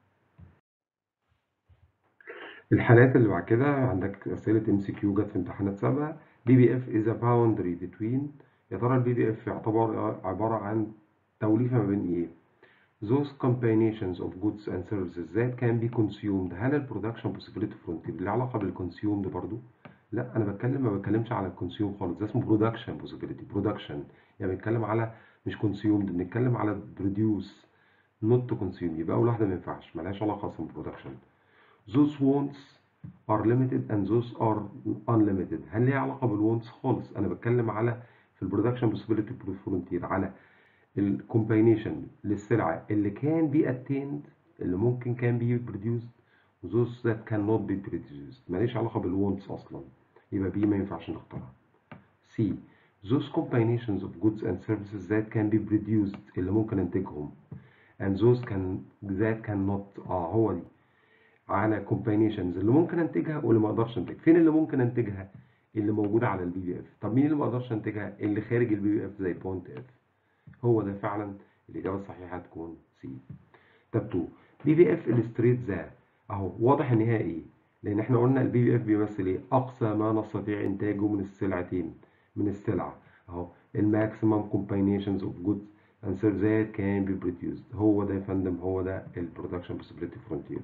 الحالات اللي بعد كده عندك أسئلة ام سي كيو جت في امتحانات سابقة بي بي اف is a boundary between يا ترى البي بي اف يعتبر عبارة عن توليفة ما بين ايه؟ those combinations of goods and services that can be consumed هل البرودكشن possibility frontier ليه علاقة بالconsumed برضو؟ لا أنا بتكلم ما بتكلمش على الكونسيوم خالص ده اسمه برودكشن possibility برودكشن يعني بنتكلم على مش consumed بنتكلم على produce not to consume يبقى أول واحدة ما ينفعش ملهاش علاقة أصلا بالبرودكشن those wants are limited and those are unlimited هل ليها علاقة بالwants خالص أنا بتكلم على في البرودكشن possibility frontier على الكومباينيشن للسلعة اللي كان بي attained اللي ممكن كان بي produced those that cannot be produced ماليش علاقة بالwants أصلا يبقى بي ما ينفعش نختارها C those combinations of goods and services that can be produced اللي ممكن انتجهم and those can that cannot اه هو دي على combinations اللي ممكن انتجها واللي ما اقدرش انتجها فين اللي ممكن انتجها اللي موجودة على البي بي اف طب مين اللي ما اقدرش انتجها اللي خارج البي بي اف زي بوينت اف هو ده فعلا الإجابة الصحيحة هتكون سي طب 2 بي بي اف illustrate ذا اهو واضح ان هي ايه لان احنا قلنا البي بي اف بيمثل ايه اقصى ما نستطيع انتاجه من السلعتين من السلعة اهو الماكسيمم combinations of goods and services that can be produced هو ده يا فندم هو ده البرودكشن possibility frontier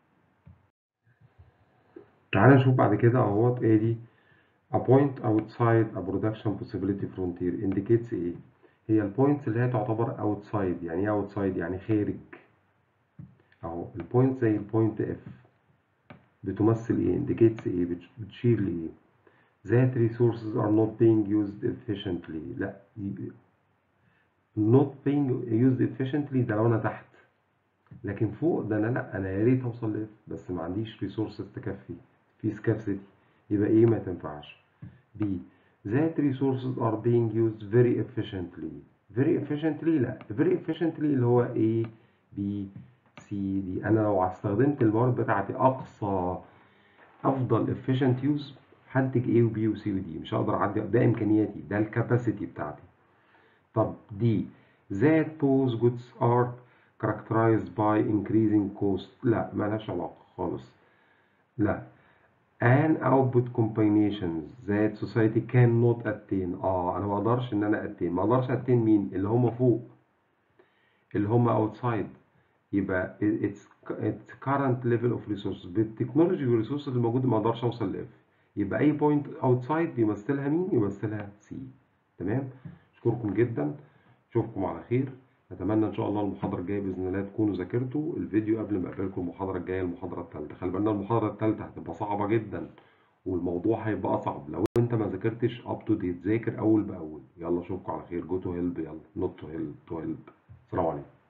تعالى نشوف بعد كده اهوت ايه دي A point outside a production possibility frontier indicates ايه هي البوينتس اللي هي تعتبر outside يعني ايه outside يعني خارج اهو البوينت زي البوينت اف بتمثل ايه indicates ايه بتشير لايه that resources are not being used efficiently لا not being used efficiently ده لو انا تحت لكن فوق ده انا لا انا يا ريت اوصل لاف بس ما عنديش resources تكفي في scarcity يبقى ايه ما تنفعش B that resources are being used very efficiently very efficiently لا very efficiently اللي هو A B C D أنا لو استخدمت الموارد بتاعتي أقصى أفضل efficient use هنتج A و B و C و D مش هقدر أعدي ده إمكانياتي ده الكاباسيتي بتاعتي طب D that those goods are characterized by increasing cost لا مالهاش علاقة خالص لا and output combinations that society cannot attain اه انا ما اقدرش ان انا attain ما اقدرش attain مين اللي هم فوق اللي هم outside يبقى it's it's current level of resources بالتكنولوجي والريسورسز اللي موجوده ما اقدرش اوصل ل F يبقى اي بوينت outside بيمثلها مين يمثلها C تمام اشكركم جدا اشوفكم على خير اتمنى ان شاء الله المحاضره الجايه باذن الله تكونوا ذاكرتوا الفيديو قبل ما اقابلكم المحاضره الجايه المحاضره الثالثه خلي بالنا المحاضره الثالثه هتبقى صعبه جدا والموضوع هيبقى اصعب لو انت ما ذاكرتش اب تو ديت ذاكر اول باول يلا اشوفكم على خير جو تو هيلب يلا نوت تو هيلب تو هيلب السلام عليكم